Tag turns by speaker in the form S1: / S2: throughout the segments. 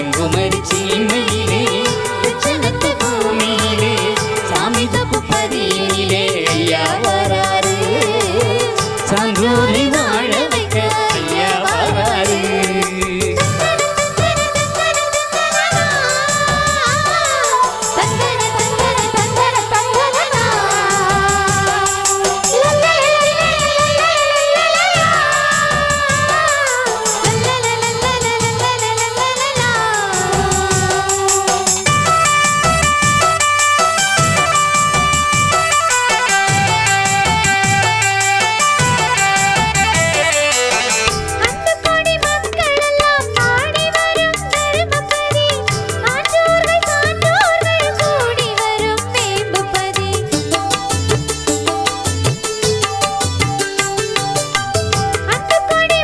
S1: தென்குமரி சீமையிலே தெச்சனத்து பூமியிலே சாமி தப்பு பதியிலே ஐயா வராரு சான்றோரை வாழ வைக்க ஐயா வராரு
S2: தந்தன தந்தன தந்தன தந்தனா அந்த கோடி மக்கள் எல்லாம் பாடி வரும் தர்மபதி ஆண்டோர்கள் சான்றோர்கள் கூடி வரும் மேம்புபதி அந்த கோடி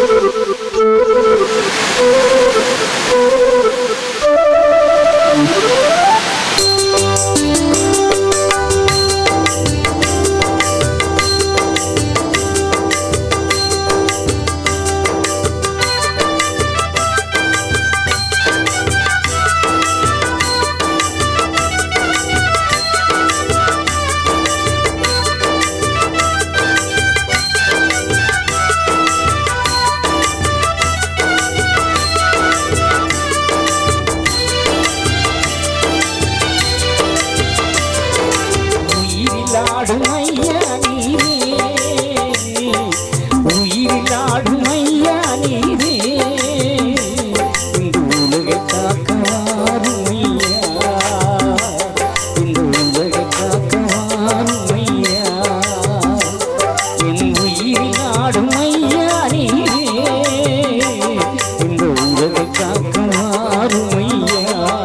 S1: உயிரிலாடும் ஐயா நீரே உயிரிலாடும் ஐயா நீரே இந்த உலகை காக்கவாரும் ஐயா இந்த உலகை காக்கவாரும் ஐயா என் உயிரிலாடும் ஐயா நீரே இந்த உலகை காக்கவாரும் ஐயா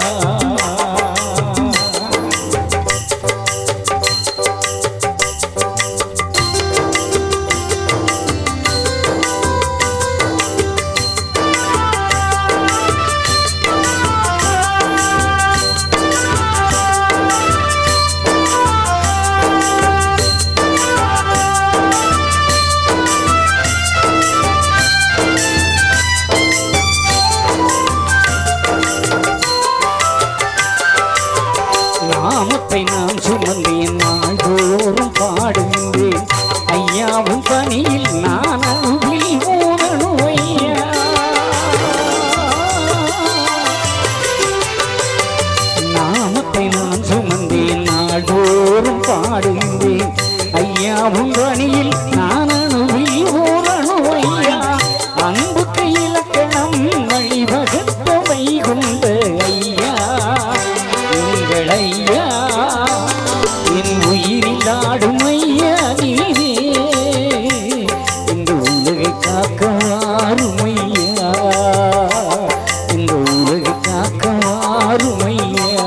S1: நாமத்தை நான் சுமந்தேன் நாள்தோறும் பாடுகின்றேன் ஐயாவும் பணியில் நான் அருளில் ஊரணும் ஐயா நாமத்தை நான் சுமந்தேன் நாள்தோறும் பாடுகின்றேன் ஐயாவும் பணியில் நான் அணுவில் ஊரணும் ஐயா அன்புக்கு இலக்கணம் வழிவகுத்த வைகுண்ட ஐயா எங்கள் ஐயா என் உயிரில் ஆடும் ஐயா நீரே இந்த உலகை காக்க வாரும் ஐயா இந்த உலகை காக்க வாரும் ஐயா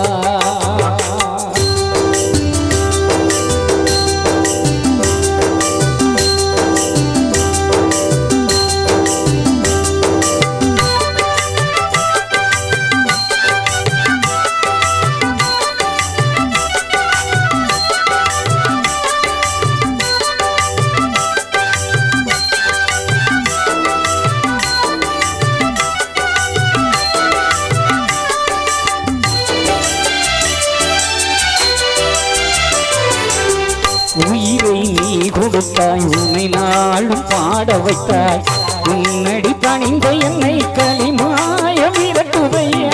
S1: உயிரை நீ கொடுத்தாய் உன்னை நாளும் பாட வைத்தாய் உன்னடி பணிந்த என்னை களிமாயம் இறக்குதையா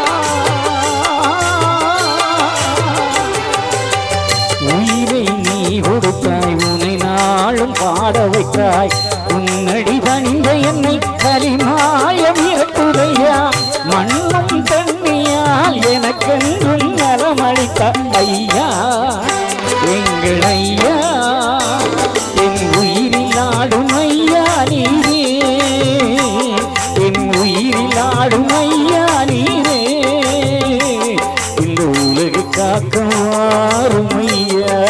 S1: உயிரை நீ கொடுத்தாய் உன்னை நாளும் பாட வைத்தாய் உன்னடி பணிந்த என்னை களிமாயம் இறக்குதையா மண்ணும் தண்ணியால் எனக்கென்றும் நலமளித்த ஐயா எங்கள் ஐயா என் உயிரில் ஆடும் ஐயா நீரே என் உயிரில் ஆடும் ஐயா நீரே இந்த உலகு காக்க வாரும் ஐயா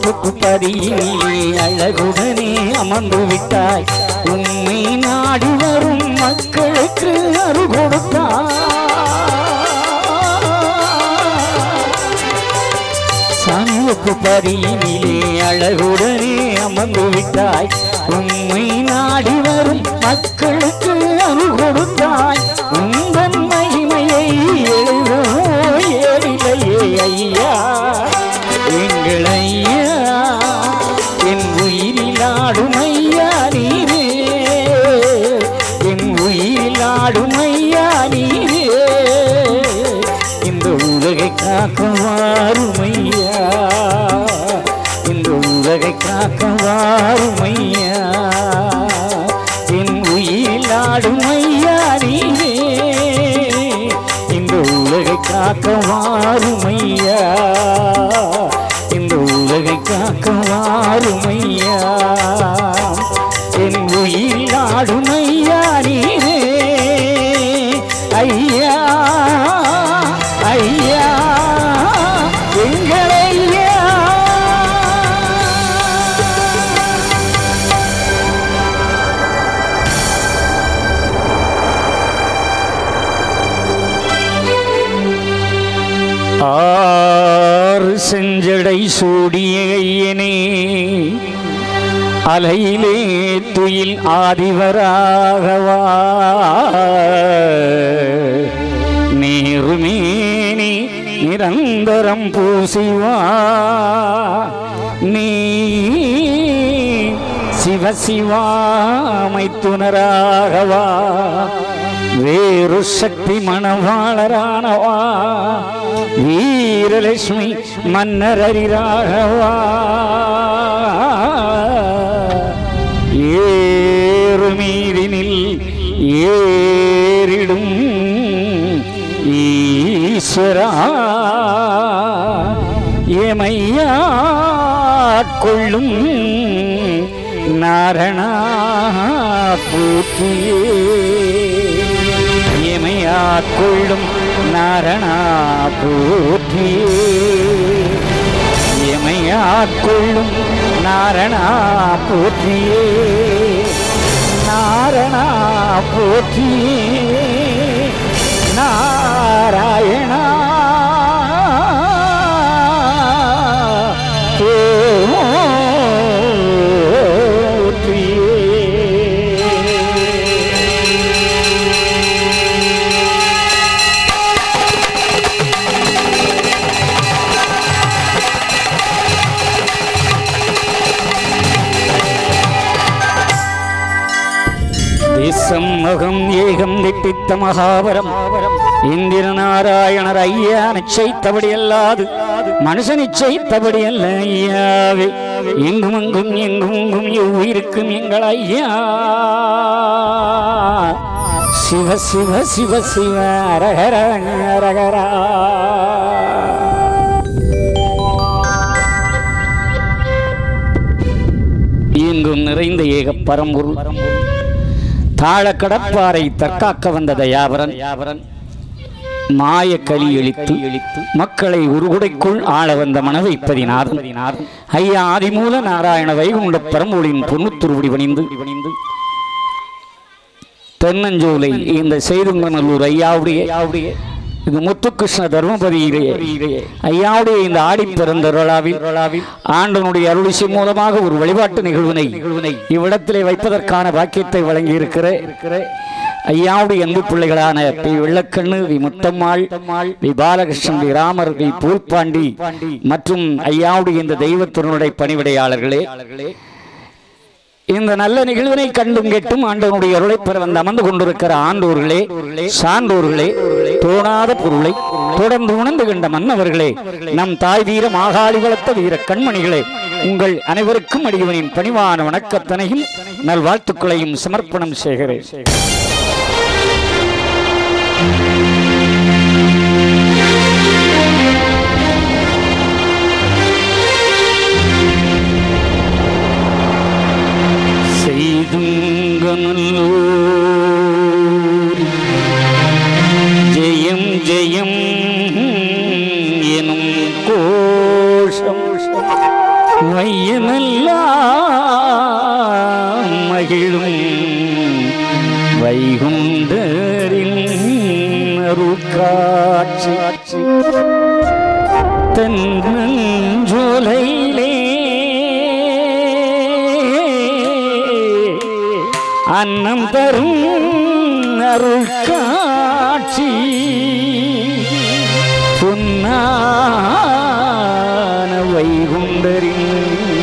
S1: சமீபத்து பதியினிலே அழகுடனே அமர்ந்து விட்டாய் உண்மை நாடி வரும் மக்களுக்கு அருள் கொடுத்தாய் சமீபத்து பதியினிலே அழகுடனே அமர்ந்து விட்டாய் உண்மை நாடி வரும் மக்களுக்கு அருள் கொடுத்தாய் உந்தன் மகிமையை எழுதோ ஏறிலையே ஐயா எங்கள் ஐயா என் உயிரில் ஆடும் ஐயா நீரே என் உயிரில் ஆடும் ஐயா நீரே இந்த உலகை காக்க வாருமையா இந்த உலகை காக்க வாருமையா என் உயிரில் ஆடும் ஐயா நீரே இந்த உலகை காக்க வாருமையா இந்த உலகை காக்க வாருமையா என் உயிரில் ஆடும் ஐயா நீரே ஐயா ஐயா எங்கள் ஐயா ஆறு செஞ்சடை சூடிய ஐயனே அலையிலே துயில் ஆதிவராகவா நீருமேனி நிரந்தரம் பூசிவா நீ சிவசிவாமை துணராகவா வேறு சக்தி மணவாளரானவா வீரலட்சுமி மன்னரரிராகவா ஏறு மீதினில் ஏறிடும் ஈஸ்வரா ஏமையா கொள்ளும் நாரணா போற்றியே ஏமையா கொள்ளும் நாரணா போற்றியே எமையா கொள்ளும் நாரணா போற்றியே நாரணா போற்றியே நாராயணா போற்றியே தேசம் மகம் ஏகம் திட்டித்த மகாபரம் இந்திர நாராயணர் ஐயா நிச்சயித்தபடி அல்லாது மனுஷன் நிச்சயித்தபடி அல்ல ஐயாவே எங்கும் அங்கும் எங்கும் எங்கும் எவ்வுயிருக்கும் எங்கள் ஐயா சிவ சிவ சிவ சிவ அரகர அரகரா எங்கும் நிறைந்த ஏக பரம்பொருள் தாழ கடப்பாறை தற்காக்க வந்த தயாவரன் யாவரன் மாய களி எழித்து எழித்து மக்களை உருகுடைக்குள் ஆள வந்த மனவைப்பதினார் ஐயா ஆதிமூல நாராயண வைகுண்ட பரம்பொருளின் பொன்னுத்துருவடி பணிந்து பணிந்து தென்னஞ்சோலை இந்த செய்துங்கநல்லூர் ஐயாவுடைய ஐயாவுடைய இது முத்துகிருஷ்ண தர்மபதியிலே ஐயாவுடைய இந்த ஆடி பிறந்த விழாவில் ஆண்டனுடைய அருளிசை மூலமாக ஒரு வழிபாட்டு நிகழ்வினை நிகழ்வினை இவ்விடத்திலே வைப்பதற்கான பாக்கியத்தை வழங்கி இருக்கிற ஐயாவுடைய அன்பு பிள்ளைகளான P Vellakannu V Muthammal V Balakrishnan V Ramar V Poolpandi மற்றும் ஐயாவுடைய இந்த தெய்வத்தினுடைய பணிவிடையாளர்களே இந்த நல்ல நிகழ்வினை கண்டும் கேட்டும் ஆண்டவனுடைய அருளை பெற வந்து அமர்ந்து கொண்டிருக்கிற ஆண்டோர்களே சான்றோர்களே தோணாத பொருளை தொடர்ந்து உணர்ந்து கண்ட மன்னவர்களே நம் தாய் வீர மாகாளி வளர்த்த வீர கண்மணிகளே உங்கள் அனைவருக்கும் அடியவனின் பணிவான வணக்கத்தனையும் நல்வாழ்த்துக்களையும் சமர்ப்பணம் செய்கிறேன் செய்துங்கநல்லூர் ஜெயம் ஜெயம் எனும் கோஷம் வையமெல்லாம் மகிழும் வைகுண்டரின் அருட்காட்சி தென்னஞ்சோலையிலே அன்னம் தரும் அருள் காட்சி பொன்னான வைகுண்டரின்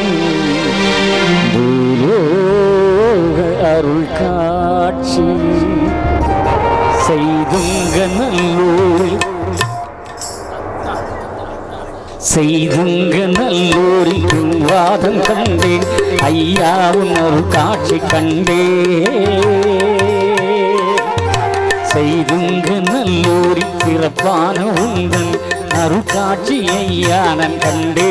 S1: பூலோக அருள் காட்சி செய்துங்க நல்லூரில் செய்துங்க நல்லூரில் வாதம் கண்டேன் ஐயாவும் ஒரு காட்சி கண்டே செய்துங்க நல்லூரில் பிறப்பான உந்தன் அருட்காட்சி ஐயானன் கண்டே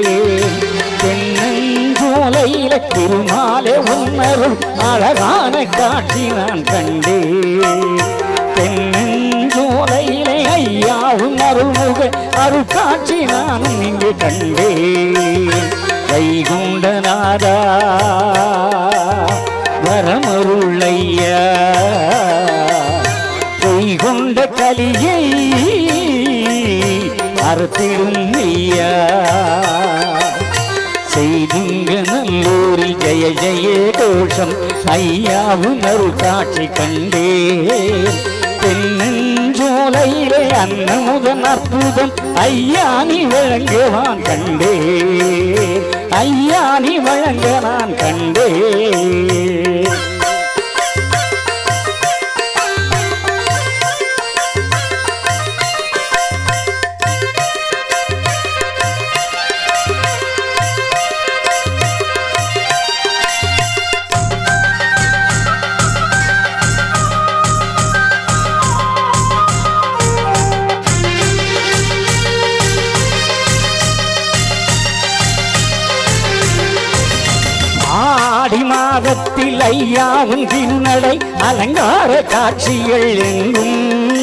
S1: தென்னஞ்சோலையில திருமாலே உன்னருள் அழகான காட்சி நான் கண்டே தென்னஞ்சோலையிலே ஐயாவும் அருள்முக அருட்காட்சி நானும் இங்கே கண்டேன் வைகுண்டநாதா வரமருள் ஐயா பொய் கொண்ட கலியை அறுத்திடும் ஐயா செய்துங்க நல்லூரில் ஜெய ஜெய கோஷம் ஐயாவும் அருள் காட்சி கண்டே தென்னஞ்சோலையிலே அன்னமுதன் அற்புதம் ஐயா நீ வழங்க நான் கண்டே ஐயா நீ வழங்க நான் கண்டே ஆடி மாதத்தில் ஐயாவும் திருநடை அலங்கார காட்சிகள் எங்கும்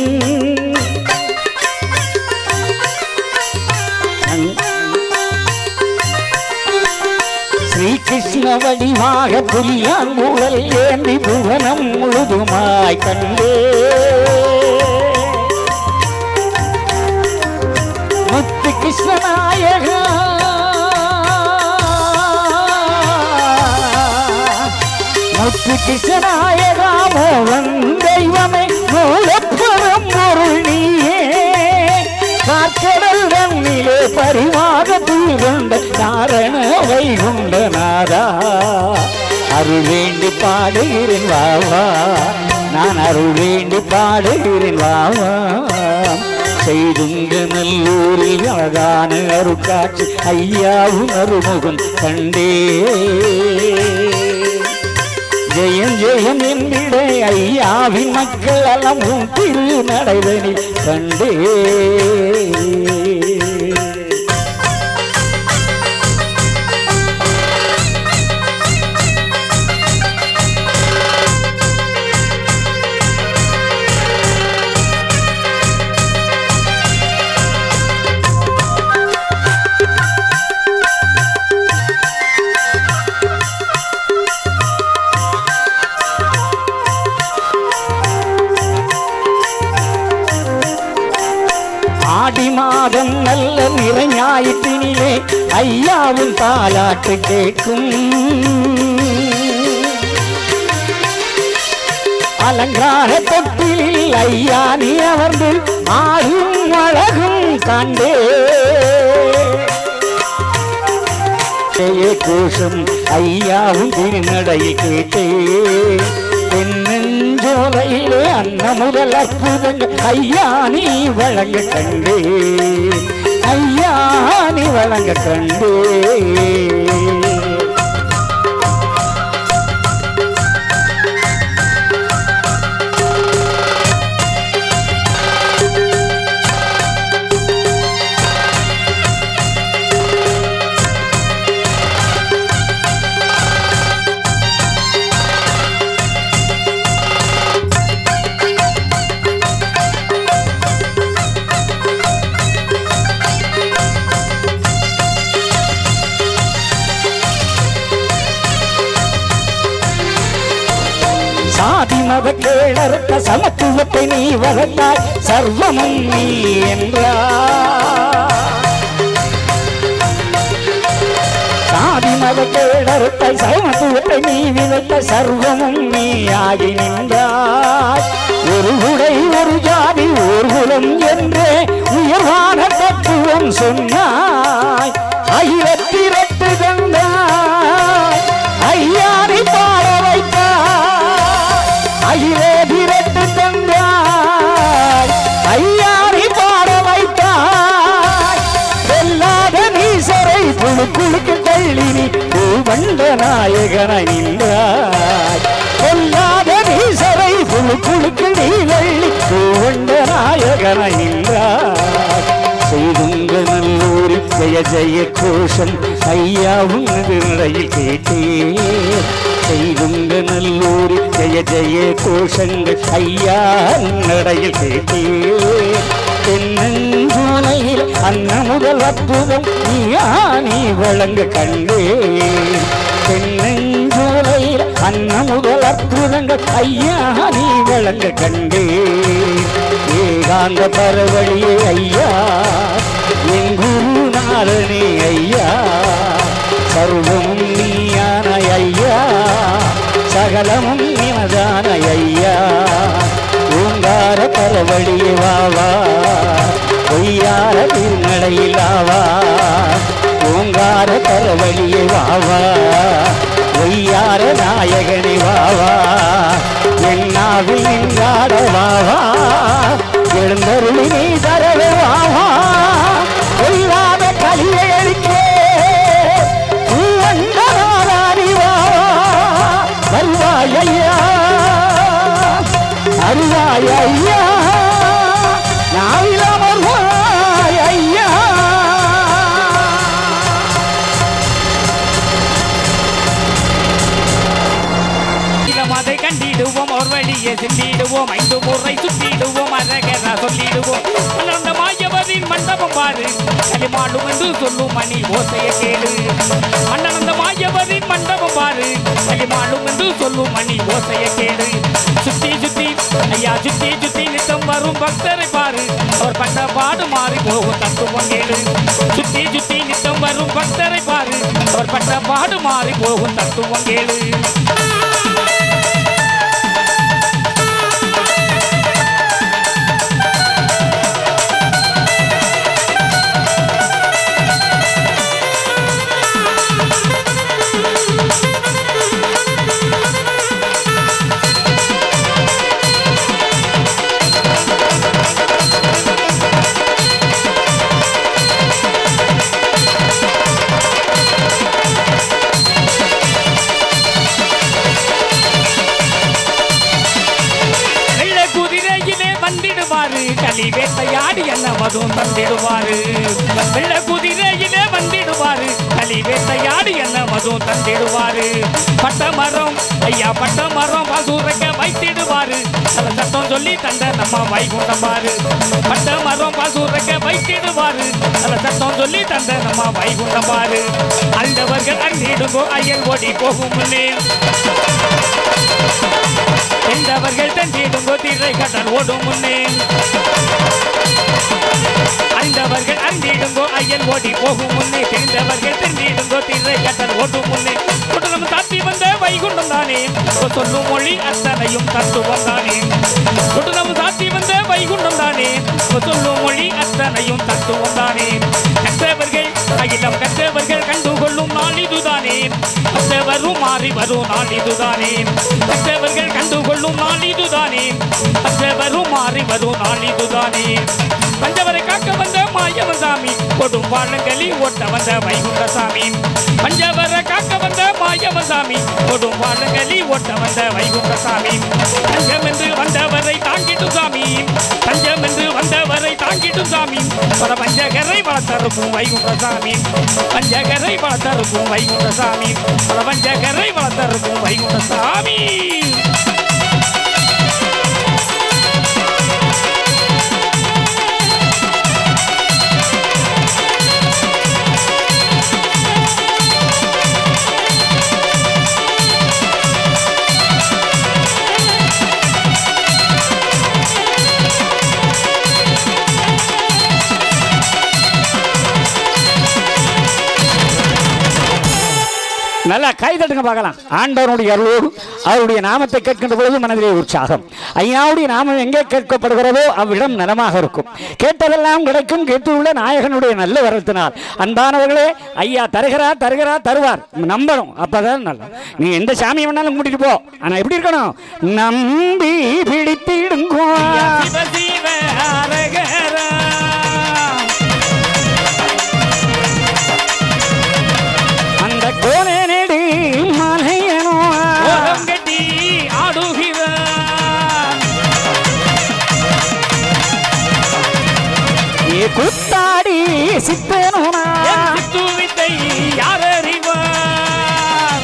S1: ஸ்ரீகிருஷ்ண வடிவாக புலியாங்குழல் ஏந்தி புவனம் முழுதுமாய் கண்டே முத்து கிருஷ்ணநாயகா முத்து கிருஷ்ணநாயகா மோகன் தெய்வமே மூலப்பெரும் பொருள் நீயே காற்கடல் தன்னிலே பரிவாக தூர்கொண்ட காரண வைகுண்ட நாதா அருள் வேண்டி பாடுகிறேன் வாவா நான் அருள் வேண்டி பாடுகிறேன் வாவா செய்துங்க நல்லூரில் அழகான அருட்காட்சி ஐயாவும் அருமுகம் கண்டே ஜெயம் ஜெயம் என்றிட ஐயாவின் மக்கள் எல்லாம் திரு நடைதனி கண்டே ஆடி மாதம் நல்ல நிறைஞாயிற்றினிலே ஐயாவும் தாலாட்டு கேட்கும் அலங்கார தொட்டில் ஐயா நீ அமர்ந்து ஆடும் அழகும் காண்டே ஜெய கோஷம் ஐயாவும் திருநடையை கேட்டே தென்னஞ்சோலையிலே அன்ன முதல் அற்புதங்கள் ஐயா நீ வழங்க கண்டே ஐயா நீ வழங்க கண்டே மத கேளறுத்த சமத்துவத்தை நீ வளர்த்தாய் சர்வமும் நீ என்றார் சாதி மத கேடறுத்தை சமத்துவத்தை நீ விதைத்த சர்வமும் நீ ஆகி நின்றாய் ஒரு உடை ஒரு ஜாதி ஒரு குலம் என்றே உயர்வான தத்துவம் சொன்னாய் அகிலத்திரட்டு தந்தாய் ஐயாரி பாட வைத்தாய் அகிலே திரட்டு தந்தாய் ஐயாரி பாட வைத்தாய் வெல்லாத நீசரை புழு குழுக்கு தள்ளி நீ பூவண்ட நாயகனை நின்றாய் கொல்லாத நீசரை புழு குழுக்கு நீ தள்ளி பூவண்ட நாயகனை நின்றாய் செய்துங்க நல்லூரில் ஜெய ஜெய கோஷம் ஐயா உனது நடையில் கேட்டேன் செய்துங்க நல்லூரில் ஜெய ஜெய கோஷங்கள் ஐயா நடையில் கேட்டேன் தென்னஞ்சோலையில் அன்ன முதல் அற்புதம் நீயா நீ வழங்க கண்டேன் தென்னஞ்சோலையில் அன்ன முதல் அற்புதங்கள் ஐயா நீ வழங்க கண்டேன் ஏகாந்த பரவழியே ஐயா என் குருநாதனே ஐயா சர்வமும் நீயான ஐயா சகலமும் நினதான ஐயா ஓங்கார பரவழியே வாவா பொய்யார திருநடையிலாவா ஓங்கார பரவழியே வாவா பொய்யார நாயகனே வாவா என்னாவில் நின்றாட வாவா எழுந்தருளி நீ தரவே வாவா பொய்யாத கலியை அளிக்கே பூவண்டனாராணி வாவா வருவாய் ஐயா அருவாய் ஐயா நாவில் அமர்வாய் ஐயா
S3: இனம் அதை கண்டிடுவோம் ஒரு வழியை சிந்திடுவோம் ஐந்து முறை சுற்றிடுவோம் அரகர சொல்லிடுவோம் அந்த மாயவரின் மண்டபம் பாரு களிமாடும் என்று சொல்லும் மணி ஓசைய கேளு அண்ணன் அந்த மாயவரின் மண்டபம் பாரு களிமாடும் என்று சொல்லும் மணி ஓசைய கேளு சுத்தி சுத்தி ஐயா சுத்தி சுத்தி நித்தம் வரும் பக்தரை பாரு அவர் பட்ட பாடு மாறி போகும் தத்துவம் கேளு சுத்தி சுத்தி நித்தம் வரும் பக்தரை பாரு அவர் பட்ட பாடு மாறி போகும் தத்துவம் கேளு வெள்ள குதிரையிலே வந்திடுவாரு களி வேட்டையாடி என்ன மதும் தந்திடுவாரு வெள்ள குதிரையிலே வந்திடுவாரு களி வேட்டையாடி என்ன மதும் தந்திடுவாரு பட்ட மரம் ஐயா பட்ட மரம் பசூரக்க வைத்திடுவாரு சில சட்டம் சொல்லி தந்த நம்ம வைகுண்டம் பாரு பட்ட மரம் பசூரக்க வைத்திடுவாரு சில சட்டம் சொல்லி தந்த நம்ம வைகுண்டம் பாரு அந்தவர்கள் அந்திடுங்கோ அயல் ஓடி போகும் முன்னே சென்றவர்கள் தந்திடுங்கோ திரை கடல் ஓடும் முன்னே அறிந்தவர்கள் அறிந்திடுங்கோ ஐயன் ஓடி போகும் முன்னே தெரிந்தவர்கள் தெரிந்திடுங்கோ திரை கடல் ஓடும் முன்னே குடலம் தாத்தி வந்த வைகுண்டம் தானே சொல்லும் மொழி அத்தனையும் தத்துவம் தானே குடலம் தாத்தி வந்த வைகுண்டம் தானே சொல்லும் மொழி அத்தனையும் தத்துவம் தானே கற்றவர்கள் அகிலம் கற்றவர்கள் கண்டுகொள்ளும் நாள் இதுதானே கற்றவரும் மாறி வரும் நாள் இதுதானே கற்றவர்கள் கண்டுகொள்ளும் நாள் இதுதானே கற்றவரும் மாறி வரும் நாள் இதுதானே பஞ்சவரை காக்க வந்த மாயவன் சாமி கொடும் வாழங்களி ஓட்ட வந்த வைகுண்ட சாமி பஞ்சவரை காக்க வந்த மாயவன் சாமி கொடும் வாழங்களி ஓட்ட வந்த வைகுண்ட சாமி பஞ்சம் என்று வந்தவரை தாங்கிடும் சாமி பஞ்சம் என்று வந்தவரை தாங்கிடும் சாமி பல பஞ்சகரை வளர்த்தருக்கும் வைகுண்ட சாமி பஞ்சகரை வளர்த்தருக்கும் வைகுண்ட சாமி பல பஞ்சகரை வளர்த்தருக்கும் வைகுண்ட சாமி
S1: நல்லா கை தட்டுங்க பார்க்கலாம் ஆண்டவனுடைய அருளோடு அவருடைய நாமத்தை கேட்கின்ற பொழுது மனதிலே உற்சாகம் ஐயாவுடைய நாமம் எங்கே கேட்கப்படுகிறதோ அவ்விடம் நலமாக இருக்கும் கேட்டதெல்லாம் கிடைக்கும் கேட்டுள்ள நாயகனுடைய நல்ல வரத்தினால் அன்பானவர்களே ஐயா தருகிறார் தருகிறார் தருவார் நம்பணும் அப்பதான் நல்லா நீ எந்த சாமி வேணாலும் கூட்டிட்டு போ ஆனா எப்படி இருக்கணும் நம்பி பிடித்திடுங்கோ
S3: சிவ சிவ அரகரா
S1: அந்த கோலே நெடு மலையனோ
S3: ஓரம் கட்டி ஆடுகிறார்
S1: ஏ குத்தாடி சித்தனோனா
S3: என் சித்துவித்தை யார் அறிவார்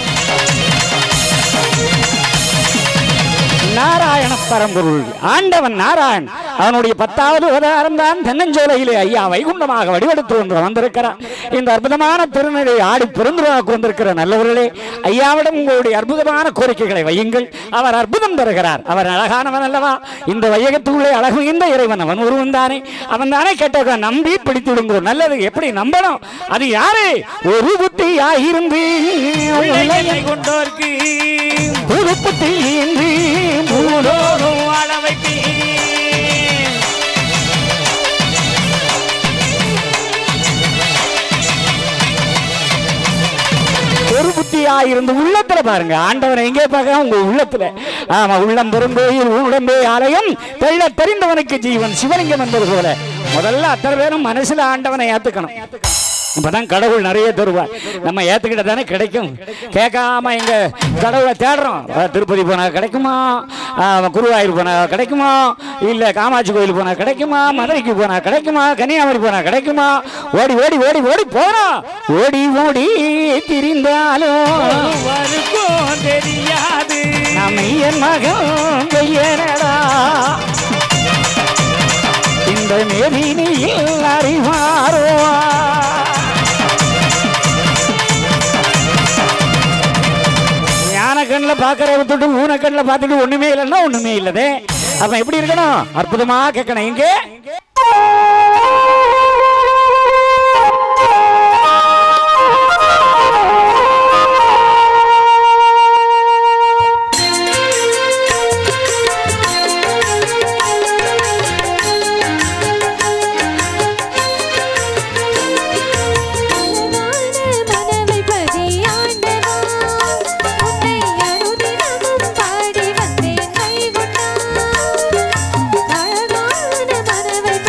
S1: நாராயண பரம்பொருள் ஆண்டவன் நாராயண் அவனுடைய பத்தாவது அவதாரம் தான் தென்னஞ்சோலையிலே ஐயா வைகுண்டமாக வடிவெடுத்து வந்து வந்திருக்கிறார் இந்த அற்புதமான திருநெலை ஆடி பெருந்துராக்கு வந்திருக்கிற நல்லவர்களே ஐயாவிடம் உங்களுடைய அற்புதமான கோரிக்கைகளை வையுங்கள் அவர் அற்புதம் தருகிறார் அவர் அழகானவன் அல்லவா இந்த வையகத்துக்குள்ளே அழகு இந்த இறைவன் அவன் ஒருவன் தானே அவன் தானே கேட்டவன் நம்பி பிடித்துடுங்கோ நல்லது எப்படி நம்பணும் அது யாரு ஒரு புத்தி ஆயிருந்து
S3: பிள்ளைகளை கொண்டோர்க்கு
S1: ஒரு புத்தி இன்றி மூலோ
S3: மூலோகம் வாழ வைப்பேன்
S1: ஒரு புத்தியா இருந்து உள்ளத்துல பாருங்க ஆண்டவனை எங்கே பார்க்க உங்க உள்ளத்துல ஆமா உள்ளம் பெருங்கோயில் உடம்பே ஆலயம் தெள்ள தெரிந்தவனுக்கு ஜீவன் சிவலிங்கம் என்பது போல முதல்ல அத்தனை பேரும் மனசுல ஆண்டவனை ஏத்துக்கணும் இப்பதான் கடவுள் நிறைய தருவார் நம்ம ஏத்துக்கிட்ட தானே கிடைக்கும் கேட்காம எங்க கடவுளை தேடுறோம் அஹ் திருப்பதி போனா கிடைக்குமா அஹ் குருவாயூர் போனா கிடைக்குமா இல்ல காமாட்சி கோயில் போனா கிடைக்குமா மதுரைக்கு போனா கிடைக்குமா கன்னியாகுமரி போனா கிடைக்குமா ஓடி ஓடி ஓடி ஓடி போறோம் ஓடி ஓடி திரிந்தாலும்
S3: ஒருவருக்கும் தெரியாது
S1: நம்ம என் மகன் பெயரடா இந்த நெறினியில் அறிவாரோ ஞான கண்ணில் பார்க்கற விட்டுட்டு ஊன கண்ணில் பார்த்துட்டு ஒண்ணுமே இல்லைன்னா ஒண்ணுமே இல்லதே அப்ப எப்படி இருக்கணும் அற்புதமா கேட்கணும் இங்கே
S2: மனமை பதி ஆண்டவா உன்னை அனுதினமும் பாடி வந்தேன் கைகொண்டா அழகான மனவை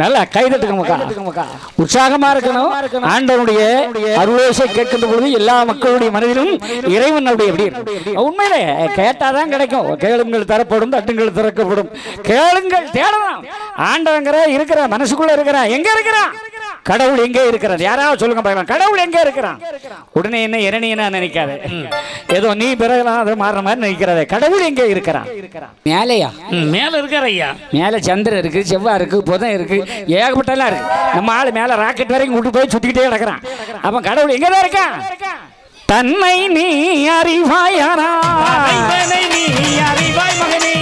S1: நல்லா கை தட்டுக்கணும்க்கா உற்சாகமா இருக்கணும் ஆண்டவனுடைய அருளோசை கேட்கின்ற பொழுது எல்லா மக்களுடைய மனதிலும் இறைவன் அப்படி எப்படி இருக்கு? உண்மையிலே கேட்டாதான் கிடைக்கும் கேளுங்கள் தரப்படும் தட்டுங்கள் திறக்கப்படும் கேளுங்கள் தேடலாம் ஆண்டவங்கிற இருக்கிற மனசுக்குள்ள இருக்கிறான் எங்க இருக்கிறான் கடவுள் எங்கே இருக்கிறார் யாராவது சொல்லுங்க பார்க்கலாம் கடவுள் எங்கே இருக்கிறான் உடனே என்ன இரணியனா நினைக்காத ஏதோ நீ பிறகுலாம் அது மாறுற மாதிரி நினைக்கிறத கடவுள் எங்கே இருக்கிறான் மேலையா
S3: ம், மேல இருக்கார் ஐயா
S1: மேலே சந்திரன் இருக்கு செவ்வாய் இருக்கு புதன் இருக்கு ஏகப்பட்டெல்லாம் இருக்கு நம்ம ஆளு மேலே ராக்கெட் வரைக்கும் விட்டு போய் சுத்திக்கிட்டே கிடக்குறான் அப்ப கடவுள் எங்க தான் இருக்கான் தன்னை நீ அறிவாயாரா
S3: ஐவனை நீ அறிவாய் மகனே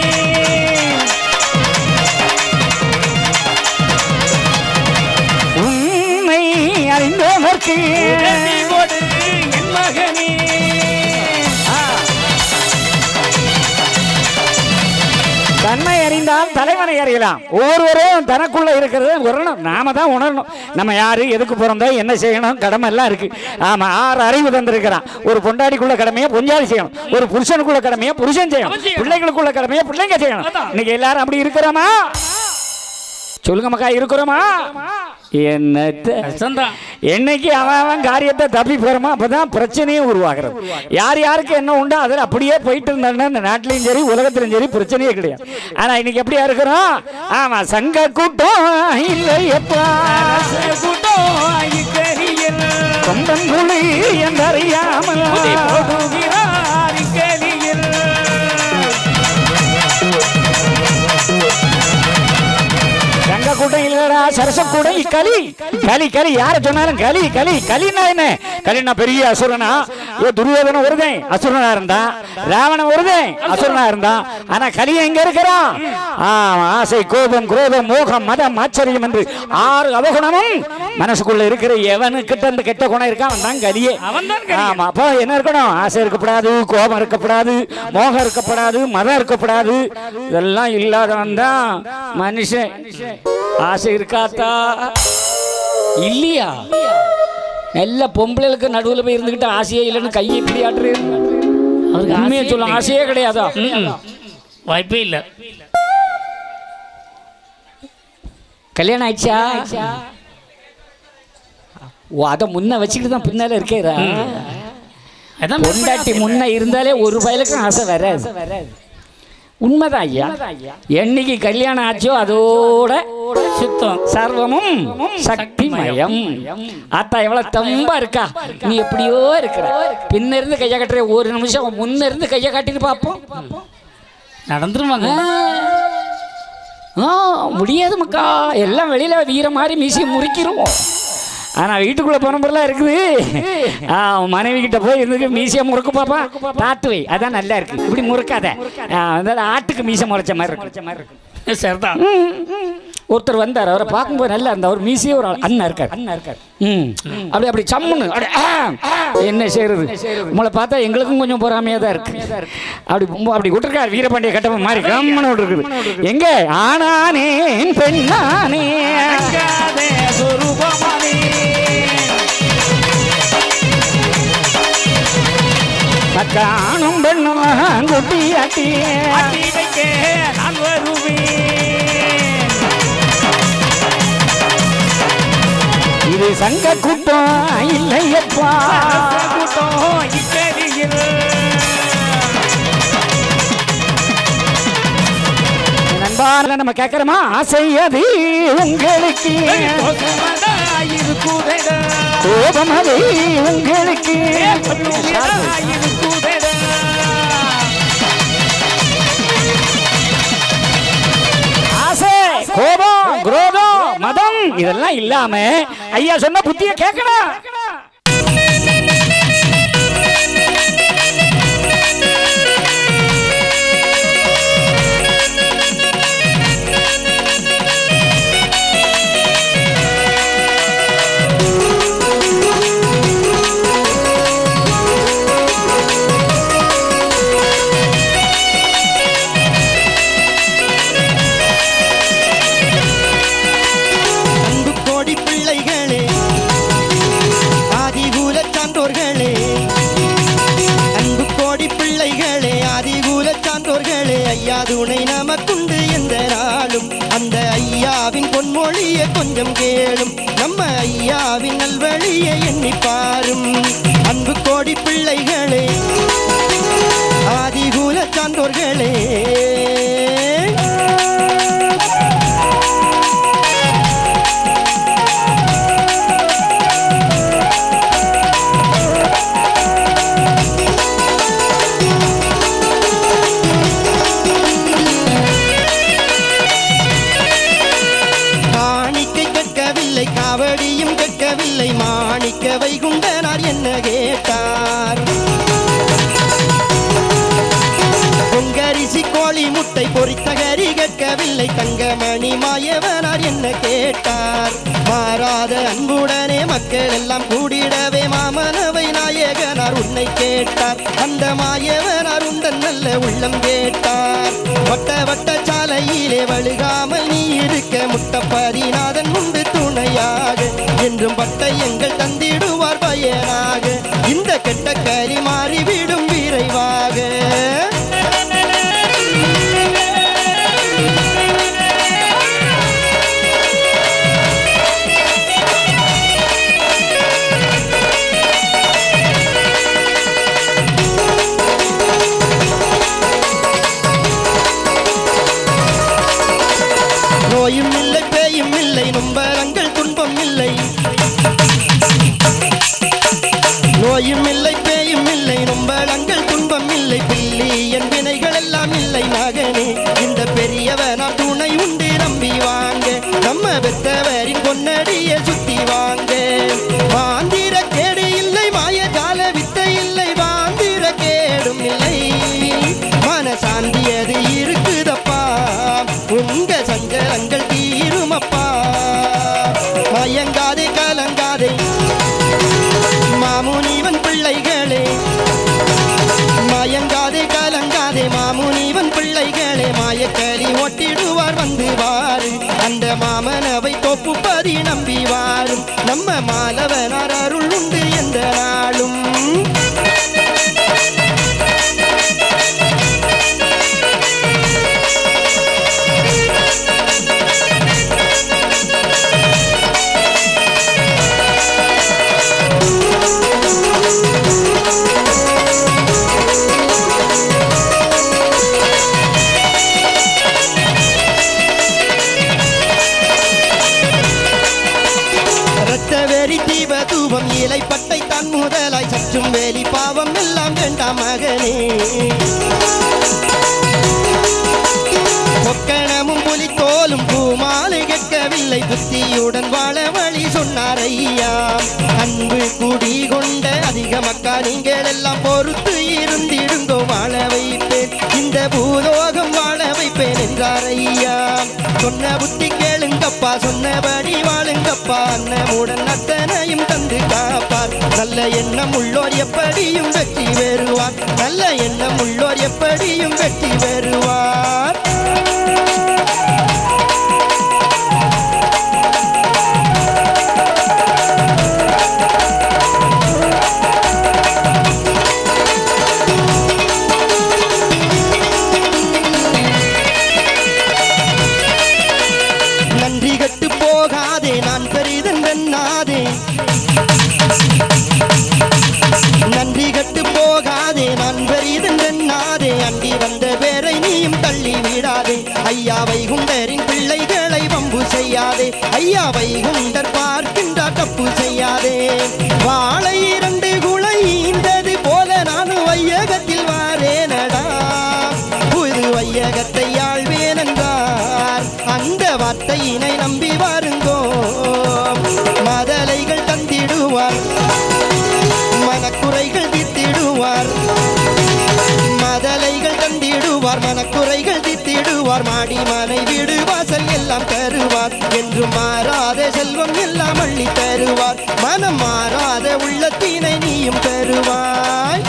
S1: உன்னை அறிந்தவர்க்கு
S3: உடனே ஓடு என் மகனே
S1: தன்னை அறிந்தால் தலைவனை அறியலாம் ஒவ்வொருவரும் தனக்குள்ள இருக்கிறத உணரணும் நாம தான் உணரணும் நம்ம யாரு எதுக்கு பிறந்தோம் என்ன செய்யணும் கடமை எல்லாம் இருக்கு ஆமா ஆறு அறிவு தந்திருக்கிறான் ஒரு பொண்டாடிக்குள்ள கடமையை பொஞ்சாதி செய்யணும் ஒரு புருஷனுக்குள்ள கடமையை புருஷன் செய்யணும்
S3: அவன் செய்யணும்.
S1: பிள்ளைகளுக்குள்ள கடமையை பிள்ளைங்க செய்யணும்
S3: அதான்.
S1: இன்னைக்கு எல்லாரும் அப்படி இருக்கிறோமா சொல்லுங்க மக்கா இருக்கிறோமா என்னத்த
S3: கஷ்டம்தான்
S1: என்னைக்கு அவன் அவன் காரியத்தை தப்பி போறோமோ அப்பதான் பிரச்சனையே உருவாகிறது யார் யாருக்கு என்ன உண்டோ அதில் அப்படியே போயிட்டு இருந்தாங்கன்னா இந்த நாட்டிலையும் சரி உலகத்திலும் சரி பிரச்சனையே கிடையாது ஆனா இன்னைக்கு எப்படியா இருக்கிறோம் ஆமா சங்க கூட்டம் இல்லை எப்பா
S3: கூட்டம் இக்கரியில்
S1: கொம்பன் குழி என்றறியாமல்
S3: புதி போடுகிறார் இக்கரியில்
S1: சங்க கூட்டம் இல்லடா சரச கூட்டம் களி களி களி யார சொன்னாலும் களி களி களின்னா என்ன களின்னா பெரிய அசுரனா ஏ துரியோதன வருதேன் அசுரனா இருந்தான் ராவணன் வருதேன் அசுரனா இருந்தான் ஆனா களி எங்க இருக்கிறான் ஆமா ஆசை கோபம் குரோதம் மோகம் மதம் ஆச்சரியம் என்று ஆறு அவகுணமும் மனசுக்குள்ள இருக்கிற எவனுக்கிட்ட அந்த கெட்ட குணம் இருக்கான் அவன் தான் கலியே
S3: அவன்தான் கலியே.
S1: ஆமா அப்போ என்ன இருக்கணும் ஆசை இருக்கப்படாது கோபம் இருக்கப்படாது மோகம் இருக்கப்படாது மதம் இருக்கப்படாது இதெல்லாம் இல்லாதவன் தான் மனுஷன் ஆசை இருக்காத்தா இல்லையா நல்ல பொம்பளைகளுக்கு நடுவில் போய் இருந்துக்கிட்டு ஆசையே இல்லைன்னு கையை இப்படி ஆட்டுறது
S3: அவருக்கு
S1: உண்மையை
S3: ஆசையே
S1: சொல்ல
S3: இல்லை.
S1: ஆசையே கிடையாதா
S3: ம்ம். வாய்ப்பே இல்ல
S1: கல்யாணம் ஆயிடுச்சா ஓ அதை முன்ன வச்சுக்கிட்டு தான் பின்னால இருக்கேரா
S3: அதான்
S1: பொண்டாட்டி முன்ன இருந்தாலே ஒரு பயலுக்கும் ஆசை வராது உண்மைதான் ஐயா என்னைக்கு கல்யாணம் ஆச்சோ அதோட
S3: சுத்தம்
S1: சர்வமும் சக்திமயம் ஆத்தா எவ்வளவு தம்பா இருக்கா நீ எப்படியோ இருக்கிற பின்ன இருந்து கையை கட்டுற ஒரு நிமிஷம் முன்ன இருந்து கையை காட்டிட்டு பார்ப்போம்
S3: நடந்துருவாங்க
S1: ஆ முடியாது மக்கா எல்லாம் வெளியில வீர மாதிரி மீசி முறிக்கிறோம் ஆனா வீட்டுக்குள்ள போனப்பெல்லாம் இருக்குது ஆ மனைவி கிட்ட போய் இருந்து மீசியை முறுக்கு பாப்பா தாத்து வை அதான் நல்லா இருக்கு இப்படி முறுக்காத ஆ, அதாவது ஆட்டுக்கு மீசை முறைச்ச மாதிரி இருக்கு
S3: சரிதான்
S1: ஒருத்தர் வந்தார் அவரை பார்க்கும்போது நல்லா இருந்தார் அவர் மீசியே ஒரு ஆள். அண்ணா இருக்கார் அண்ணா இருக்கார் ம் அப்படி அப்படி சம்முன்னு அப்படி ஆ, என்ன செய்யறது உங்களை பார்த்தா எங்களுக்கும் கொஞ்சம் பொறாமையா தான் இருக்கு அப்படி ரொம்ப- அப்படி விட்டுருக்கார் வீரபாண்டிய கட்டப்ப மாதிரி கம்மனு விட்டுருக்குது எங்க ஆனானேன் பெண்ணானே
S3: அடங்காதே சொரூபமானே.
S1: காணும் பெண்ணும் குட்டி ஆட்டியே
S3: ஆட்டி வைக்க நான் வருவேன்
S1: இது சங்க கூட்டம் இல்லையப்பா
S3: கூட்டம் இக்கரியில்
S1: நண்பான நம்ம கேட்கிறோமா ஆசை அது உங்களுக்கு
S3: இருக்குதடா
S1: கோபம் அது உங்களுக்கு
S3: இருக்குதடா
S1: ஆசை கோபம் குரோதம் மதம் இதெல்லாம் இல்லாம ஐயா சொன்ன புத்திய கேட்கணும்
S4: அன்பு கோடி பிள்ளைகளே நீயே எண்ணி பாரும் அன்பு கோடி பிள்ளைகளே ஆதிகூல சான்றோர்களே காணிக்கை கேட்கவில்லை காவடியும் கேட்கவில்லை மாணிக்க வைகுண்டனார் என்ன கேட்டார் பொங்கரிசி கோழி முட்டை பொரித்த கறி கேட்கவில்லை தங்கமணி மாயவனார் என்ன கேட்டார் மாறாத அன்புடனே மக்கள் எல்லாம் கூடிடவே மாமனவை நாயகனார் உன்னை கேட்டார் அந்த மாயவனார் உந்தன் நல்ல உள்ளம் கேட்டார் வட்ட வட்ட சாலையிலே வழுகாமல் நீ இருக்க முட்டப்பரிநாதன் உண்டு துணையாக என்றும் பட்டை எங்கள் தந்திடுவார் பயனாக இந்த கெட்ட கறி மாறிவிடும் விரைவாக நோயும் இல்லை பேயும் இல்லை நும்பரங்கள் துன்பம் இல்லை நோயும் இல்லை பேயும் இல்லை நும்பலங்கள் துன்பம் இல்லை பில்லி என் வினைகள் எல்லாம் இல்லை மகனே இந்த பெரியவனார் துணை உண்டு நம்பி வாங்க நம்ம பெற்றவரின் பொன்னடியை சுத்தி வாங்க வாந்திர கேடு இல்லை மாயஜால வித்தை இல்லை வாந்திர கேடும் இல்லை மனசாந்தியது இருக்குதப்பா உங்க சஞ்சலங்கள் தீருமப்பா மயங்காதே கலங்காதே மாமுனிவன் பிள்ளைகளே மயங்காதே கலங்காதே மாமுனிவன் பிள்ளைகளே மாயக்களி ஒட்டிடுவார் வந்து வாரு அந்த மாமனவை தொப்பு பதி நம்பி வாரும் நம்ம மாலவனார் அருள் உண்டு எந்த நாளும் ரத்த வெறி தீப தூபம் இலைப்பட்டை தான் முதலாய் சற்றும் வேலி பாவம் எல்லாம் வேண்டாம் மகனே பொக்கணமும் புலித்தோலும் பூமாலை கேட்கவில்லை புத்தியுடன் வாழ வழி சொன்னார் ஐயா அன்பு குடி கொண்ட அதிக மக்கா நீங்கள் எல்லாம் பொறுத்து இருந்திடுங்கோ வாழ வைப்பேன் இந்த பூலோகம் வாழ வைப்பேன் என்றார் ஐயா சொன்ன புத்தி கேளுங்கப்பா சொன்னபடி வாழுங்கப்பா அன்னமுடன் அத்தனையும் தந்து காப்பார் நல்ல எண்ணம் உள்ளோர் எப்படியும் வெற்றி பெறுவார் நல்ல எண்ணம் உள்ளோர் எப்படியும் வெற்றி பெறுவார் நன்றி கட்டு போகாதே நான் பெரிதன் வெண்ணாதே நன்றி கட்டு போகாதே நான் பெரிதன் வெண்ணாதே அண்டி வந்த பேரை நீயும் தள்ளி விடாதே ஐயாவை குண்டரின் பிள்ளைகளை வம்பு செய்யாதே ஐயாவை குண்டர் பார்க்கின்றார் தப்பு செய்யாதே வாழை இரண்டு குலை ஈந்தது போல நான் வையகத்தில் வாரேனடா புது வையகத்தை ஆழ்வேன் என்றார் அந்த வார்த்தையினை நம்பி வாருங்கோ மதலைகள் தந்திடுவார் மனக்குறைகள் தீர்த்திடுவார் மதலைகள் தந்திடுவார் மனக்குறைகள் தீர்த்திடுவார் மாடி மனை வீடு வாசல் எல்லாம் தருவார் என்று மாறாத செல்வம் எல்லாம் அள்ளி தருவார் மனம் மாறாத உள்ளத்தினை நீயும் தருவாய்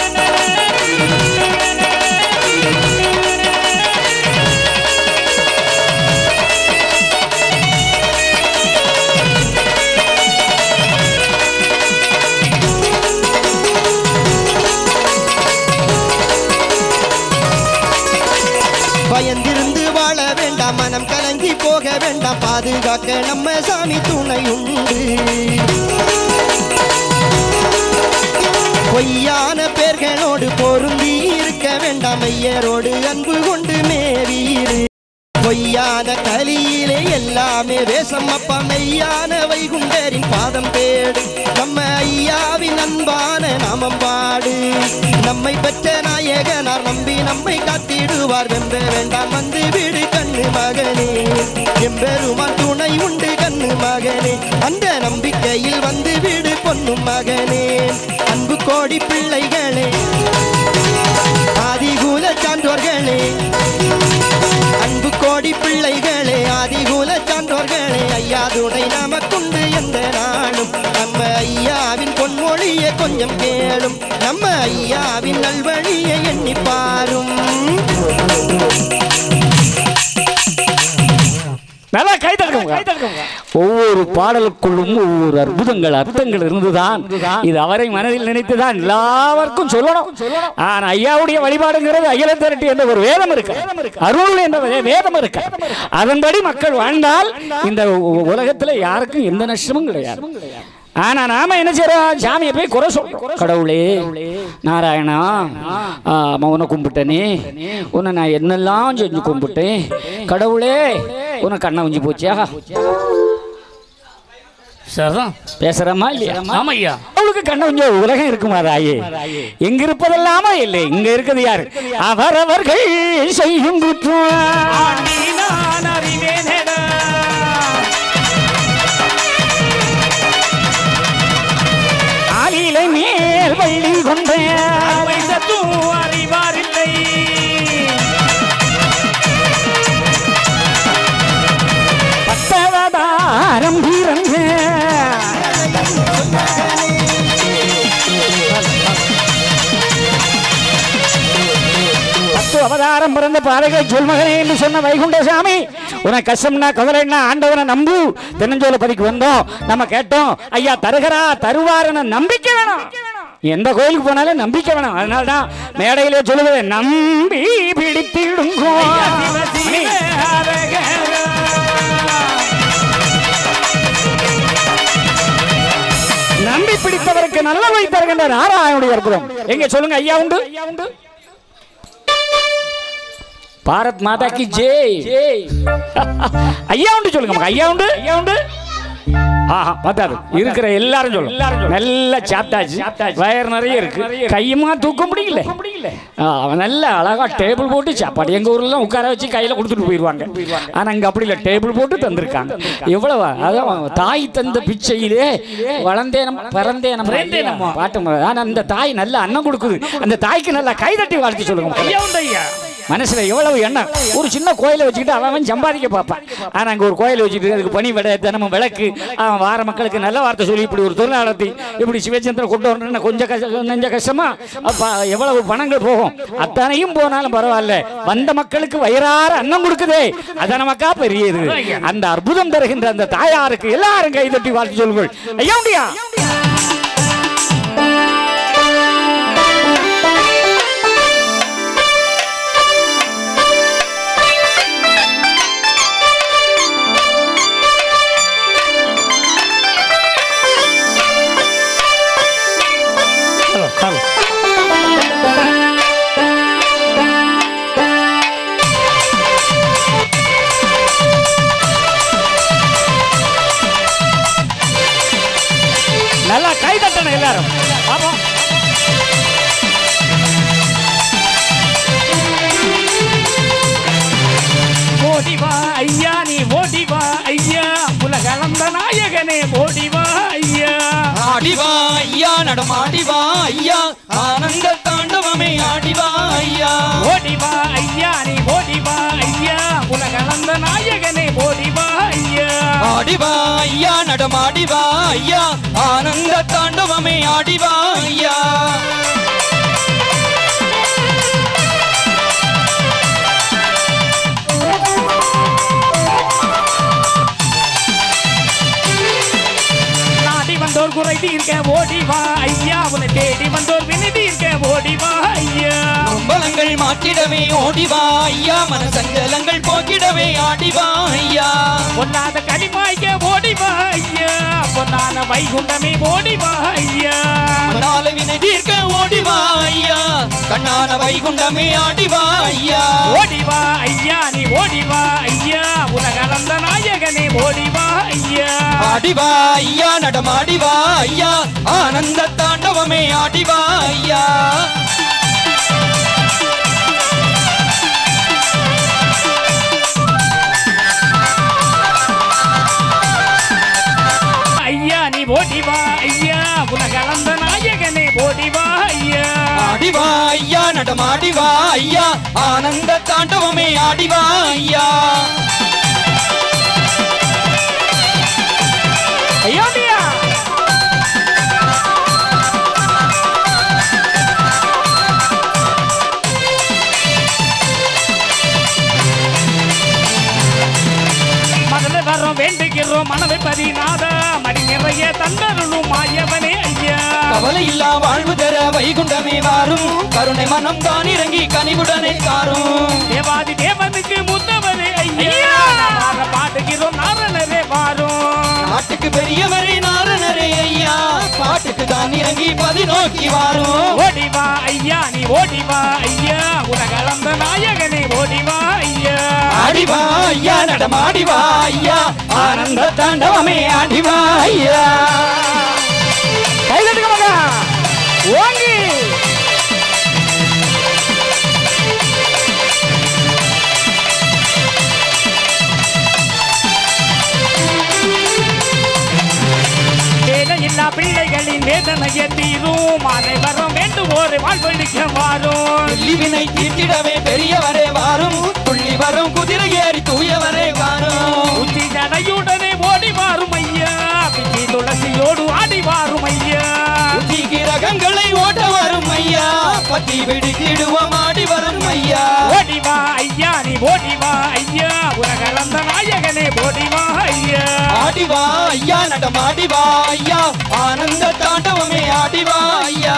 S4: பயந்திருந்து வாழ வேண்டாம் மனம் கலங்கி போக வேண்டாம் பாதுகாக்க நம்ம சாமி துணை உண்டு பொய்யான பேர்களோடு பொருந்தி இருக்க வேண்டாம் ஐயரோடு அன்பு கொண்டு மேவீரு பொய்யான கலியிலே எல்லாமே வேஷம் அப்பா மெய்யான வைகுண்டரின் பாதம் தேடு நம்ம ஐயாவின் அன்பான நாமம் பாடு நம்மை பெற்ற நாயகனார் நம்பி நம்மை காத்திடுவார் வெம்ப வேண்டாம் வந்து விடு கண்ணு மகனே எம்பெருமான் துணை உண்டு கண்ணு மகனே அந்த நம்பிக்கையில் வந்து விடு பொண்ணு மகனே அன்பு கோடி பிள்ளைகளே ஆதிகூல சான்றோர்களே அன்பு கோடி பிள்ளைகளே ஆதிகூல சான்றோர்களே ஐயா துணை நமக்குண்டு எந்த நாளும் நம்ம ஐயாவின் பொன்மொழியை கொஞ்சம் கேளும் நம்ம ஐயாவின் நல்வழியை எண்ணி பாரும்
S1: நல்லா கை தட்டுங்க ஒவ்வொரு பாடலுக்குள்ளும் ஒவ்வொரு அற்புதங்கள் அர்த்தங்கள் இருந்துதான் இது அவரை மனதில் நினைத்துதான் எல்லாവർக்கும் சொல்லணும் ஆனா ஐயாவுடைய வழிபாடுங்கிறது அகில திரட்டி என்ற ஒரு வேதம் இருக்கு அருள் என்ற வே- வேதம் இருக்கு அதன்படி மக்கள் வாழ்ந்தால் இந்த உ- உலகத்துல யாருக்கும் எந்த நஷ்டமும் கிடையாது ஆனா நாம என்ன செய்யறோம் சாமியை போய் குறை சொல்றோம் கடவுளே நாராயணா ஆ, உன்னை கும்பிட்டனே உன்னை நான் என்னெல்லாம் செஞ்சு கும்பிட்டேன் கடவுளே உனக்கு கண்ணை உஞ்சி போச்சியா
S3: சரிதான்
S1: பேசுறமா இல்லையா
S3: ஆமையா
S1: அவளுக்கு கண்ண கொஞ்சம் உலகம் இருக்குமா தாயே எங்க இருப்பதெல்லாமா இல்லை இங்க இருக்குது யாரு அவரவர்கள் செய்யும் குற்றம்
S3: நீ நான் அறிவேனடா
S1: ஆலிலை மேல் வள்ளி கொண்ட
S3: அவை சத்தும் அறிவாரில்லை
S1: பத்தவதாரம் பிறந்த பத்து அவதாரம் பிறந்த பாதகை சொல்மகனே என்று சொன்ன வைகுண்ட சாமி உனக்கு கஷ்டம்னா கவலைன்னா ஆண்டவனை நம்பு தென்னஞ்சோல பதிக்கு வந்தோம் நம்ம கேட்டோம் ஐயா தருகிறா தருவாருன்னு நம்பிக்கை வேணும் எந்த கோயிலுக்கு போனாலும் நம்பிக்கை வேணும் அதனால தான் மேடையிலே சொல்லுவேன் நம்பி பிடித்திடுங்கோ
S3: சிவ ஹரஹரா.
S1: நம்பி பிடித்தவருக்கு நல்ல வழி தருகின்ற நாராயணுடைய அற்புதம் எங்க சொல்லுங்க ஐயா உண்டு ஐயா உண்டு பாரத் மாதா கி ஜெய் ஐயா உண்டு சொல்லுங்க ஐயா உண்டு ஐயா உண்டு ஆஹா பார்த்தாரு இருக்கிற எல்லாரும் சொல்லும் நல்லா சாப்பிட்டாச்சு வயர் நிறைய இருக்கு கையுமா தூக்க முடியல ஆ, அவன் நல்ல அழகா டேபிள் போட்டு சாப்பாடு எங்க ஊர்ல எல்லாம் உட்கார வச்சு கையில கொடுத்துட்டு போயிடுவாங்க ஆனா அங்க அப்படி இல்ல டேபிள் போட்டு தந்திருக்காங்க எவ்வளவு அதான் தாய் தந்த பிச்சையிலே வளர்ந்தேனம் பிறந்தேனம்
S3: பிறந்தேனம்மா.
S1: பாட்டு ம- ஆனா அந்த தாய் நல்ல அன்னம் கொடுக்குது அந்த தாய்க்கு நல்லா கைதட்டி வாழ்த்து சொல்லுங்க
S3: ஐயா உண்டு ஐயா
S1: மனசுல எவ்வளவு எண்ணம் ஒரு சின்ன கோயிலை வச்சுக்கிட்டு அவன் அவன் சம்பாதிக்க பார்ப்பான் ஆனா அங்க ஒரு கோயிலை வச்சுட்டு அதுக்கு பணி விட தினமும் விளக்கு அவன் வார மக்களுக்கு நல்ல வார்த்தை சொல்லி இப்படி ஒரு தொழில் நடத்தி இப்படி சிவச்சந்திரன் கொண்டு வரணும்னு கொஞ்சம் கஷ்ட நெஞ்ச கஷ்டமா அப்ப எவ்வளவு பணங்கள் போகும் அத்தனையும் போனாலும் பரவாயில்ல வந்த மக்களுக்கு வயிறார அன்னம் கொடுக்குதே அது நமக்கா பெரியது அந்த அற்புதம் தருகின்ற அந்த தாயாருக்கு எல்லாரும் கைதட்டி வாழ்த்து சொல்லுங்கள் ஐயா உண்டியா ஹலோ ஹலோ நல்லா கை தட்டணும் எல்லாரும் பாப்போம்
S3: ஓடிவா ஐயா நீ ஓடிவா ஐயா உலகளந்த நாயகனே ஓடிவா ஐயா
S5: ஆடிவா ஐயா நடமாடிவா ஐயா ஆனந்த தாண்டவமே ஆடிவா ஐயா
S3: ஓடிவா ஐயா நீ ஓடிவா ஐயா உலகளந்த நாயகனே ஓடிவா ஐயா
S5: ஆடிவா ஐயா நடமாடிவா ஐயா ஆனந்த தாண்டவமே ஆடிவா ஐயா
S3: நாடி வந்தோர் குறை தீர்க்க ஓடி வா ஐயா உன்னை தேடி வந்தோர் வினை தீர்க்க ஓடி வா ஐயா
S5: கும்பலங்கள் மாற்றிடவே ஓடிவா ஐயா மனசஞ்சலங்கள் போக்கிடவே ஆடிவா ஐயா
S3: பொல்லாத களிமாய்க்க ஓடி வா ஐயா பொன்னான வைகுண்டமே ஓடி வா ஐயா
S5: மனால வினை தீர்க்க ஓடிவா ஐயா கண்ணான வைகுண்டமே ஆடிவா ஐயா
S3: ஓடி வா ஐயா நீ ஓடி வா ஐயா உலகளந்த நாயகனே ஓடி வா ஐயா
S5: ஆடிவா ஐயா நடமாடிவா ஐயா ஆனந்த தாண்டவமே ஆடிவா ஐயா
S3: ஐயா நீ ஓடி வா ஐயா உலகளந்த நாயகனே ஓடி வா ஐயா
S5: ஆடிவா ஐயா நடமாடிவா ஐயா ஆனந்த தாண்டவமே ஆடிவா ஐயா
S3: ஐயோடியா மதுல வரோம் வேண்டுகிறோம் மனதை பதினாத மடி நிறைய தந்தருளும் மாயவனே ஐயா
S5: கவலை இல்லா வாழ்வு தர வைகுண்டமே வாரும் கருணை மனம் தான் இறங்கி கனிவுடனே தாரும்
S3: தேவாதி தேவனுக்கு முத்தவரே ஐயா நாம பாடுகிறோம் நாரணரே வாரும்
S5: நாட்டுக்கு பெரியவரே நாரணரே ஐயா பாட்டுக்கு தான் இறங்கி பதிநோக்கி வாரும்
S3: ஓடி வா ஐயா நீ ஓடி வா ஐயா உலகளந்த நாயகனே ஓடி வா ஐயா
S5: ஆடிவா ஐயா நடமாடிவா ஐயா ஆனந்த தாண்டவமே ஆடிவா ஐயா
S3: கைதட்டுங்க மகா ஓங்கி வேலையில்லா பிள்ளைகளின் வேதனையை தீரும் அனைவரும் வேண்டுவோரை வாழ்வழிக்க வாரும்
S5: வெள்ளிவினை தீர்த்திடவே பெரியவரே வாரும் துள்ளி வரும் குதிரை ஏறி தூயவரே வாரும்
S3: உச்சி ஜடையுடனே ஓடி வாரும் ஐயா பிச்சி துளசியோடு ஆடி வாரும் ஐயா
S5: உச்சி கிரகங்களை ஓட்ட வரும் ஐயா பத்தி விடுக்கிடுவோம் ஆடி வரும் ஐயா
S3: ஓடி வா ஐயா நீ ஓடி வா ஐயா உலகளந்த நாயகனே ஓடி வா ஐயா
S5: ஆடிவா ஐயா நடமாடிவா ஐயா ஆனந்த தாண்டவமே ஆடிவா ஐயா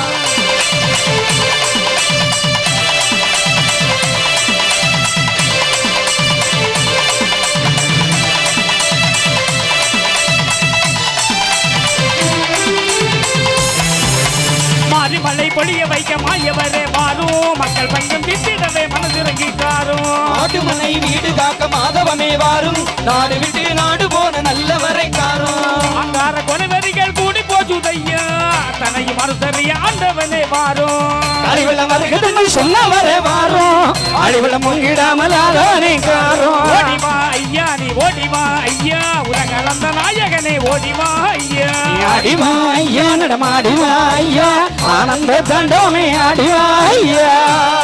S3: மாரிமலை பொழிய வைக்க மாயவரே வாரும் மக்கள் பஞ்சம் திட்டிடவே மனதிறங்கி காரும்
S5: ஆட்டுமனை வீடு காக்க மாதவமே வாரும் நாடு விட்டு நாடு போன நல்லவரை காரும்
S3: அங்கார கொலைவரிகள் கூடி போச்சுதையா தன்னையும் மறுத்தறிய ஆண்டவனே வாரும்
S5: அறிவெல்லாம் வருகிறது சொன்னவரே வாரும் அழிவெல்லாம் முங்கிடாமல் ஆதானே காரும்
S3: ஓடி வா ஐயா நீ ஓடி வா ஐயா உலகளந்த நாயகனே ஓடி வா ஐயா
S5: ஆடிவா ஐயா நடமாடிவா ஐயா ஆனந்த தாண்டவமே ஆடிவா ஐயா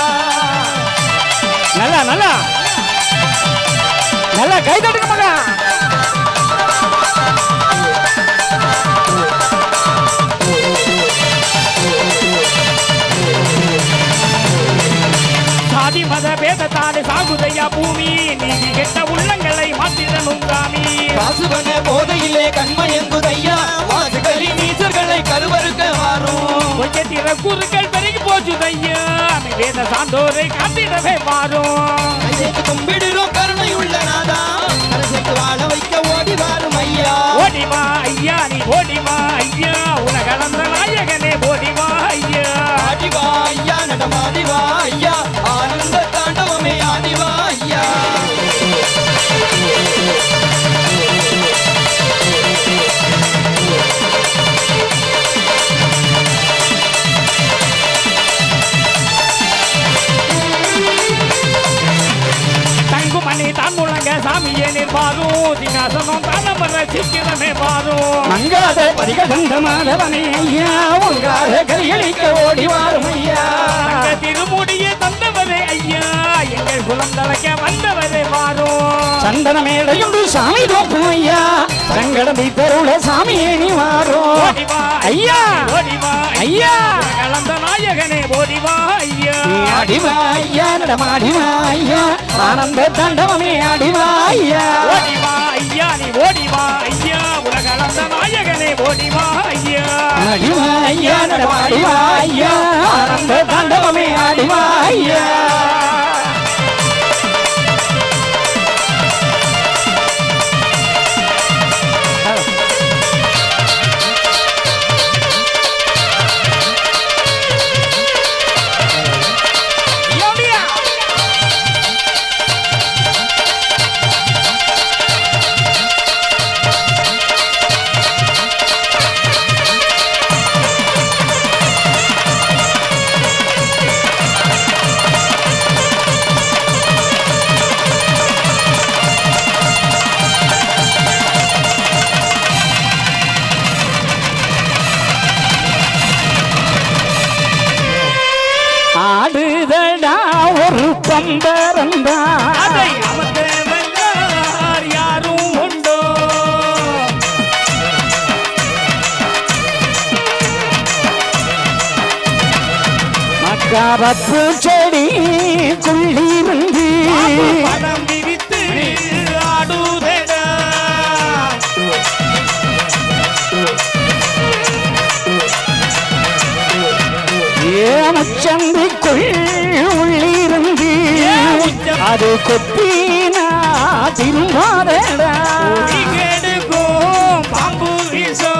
S3: நல்லா நல்லா நல்லா கை தட்டுங்க மகா சாதி மத பேதத்தாலே சாகுதையா பூமி நீதி கெட்ட உள்ளங்களை மாற்றிடணும் காமி
S5: காசுவன போதையிலே கண்மயங்குதையா வாசுகளி நீச்சர்களை கருவறுக்க வாரும்
S3: கொஞ்சம் திற குறுக்கள் பெருகி போச்சுதையா வேத சான்றோரை காத்திடவே மாறும்
S5: கையேத்து கும்பிடுறோம் கருணை உள்ள நாதா கரசத்து வாழ வைக்க ஓடி வாரும் ஐயா
S3: ஓடி வா ஐயா நீ ஓடி வா ஐயா உலகளந்த நாயகனே ஓடி வா ஐயா
S5: ஆடிவா ஐயா நடமாடிவா ஐயா ஆனந்த தாண்டவமே ஆடிவா ஐயா
S3: தங்குமணி தான் முழங்க சாமியே நிர்வாரும் தினாசனம் தானமர சிக்கிரமே வாரும்
S5: மங்காத பரிகந்த மாதவனே ஐயா உங்காத கையளிக்க ஓடி வாரும் ஐயா
S3: தங்க திருமுடியை தந்தவரே ஐயா எங்கள் குலம் தலைக்க வந்தவரே வாரும்
S5: சந்தன மேடையுண்டு சாமி தோப்பும் ஐயா சங்கடம் தருள சாமியே நீ வாரும்
S3: ஓடி வா ஐயா ஓடி வா ஐயா கலந்த நாயகனே ஓடி வா ஐயா
S5: ஆடிவா ஐயா நடமாடிவா ஐயா ஆனந்த தாண்டவமே ஆடிவா ஐயா
S3: ஓடி வா ஐயா நீ ஓடி வா ஐயா உலக கலந்த நாயகனே ஓடிவா ஐயா
S1: அடிவா ஐயா நடமாடிவா ஐயா ஆனந்த தாண்டவமே ஆடிவா ஐயா
S3: யோடியா
S1: ஆடுதடா ஒரு பம்பரந்தா
S3: அதை அமர்ந்தவர்கள் யாரும் உண்டோ
S1: மக்காரப்பு செடி குள்ளிருந்து
S3: படம் விரித்து ஆடுதடா
S1: ஏமச்சந்திக்குள் உள்ளிருந்து அது கொத்தினா திரும்பாதடா
S3: ஒளி கெடுக்கும் பாம்பு வீசும்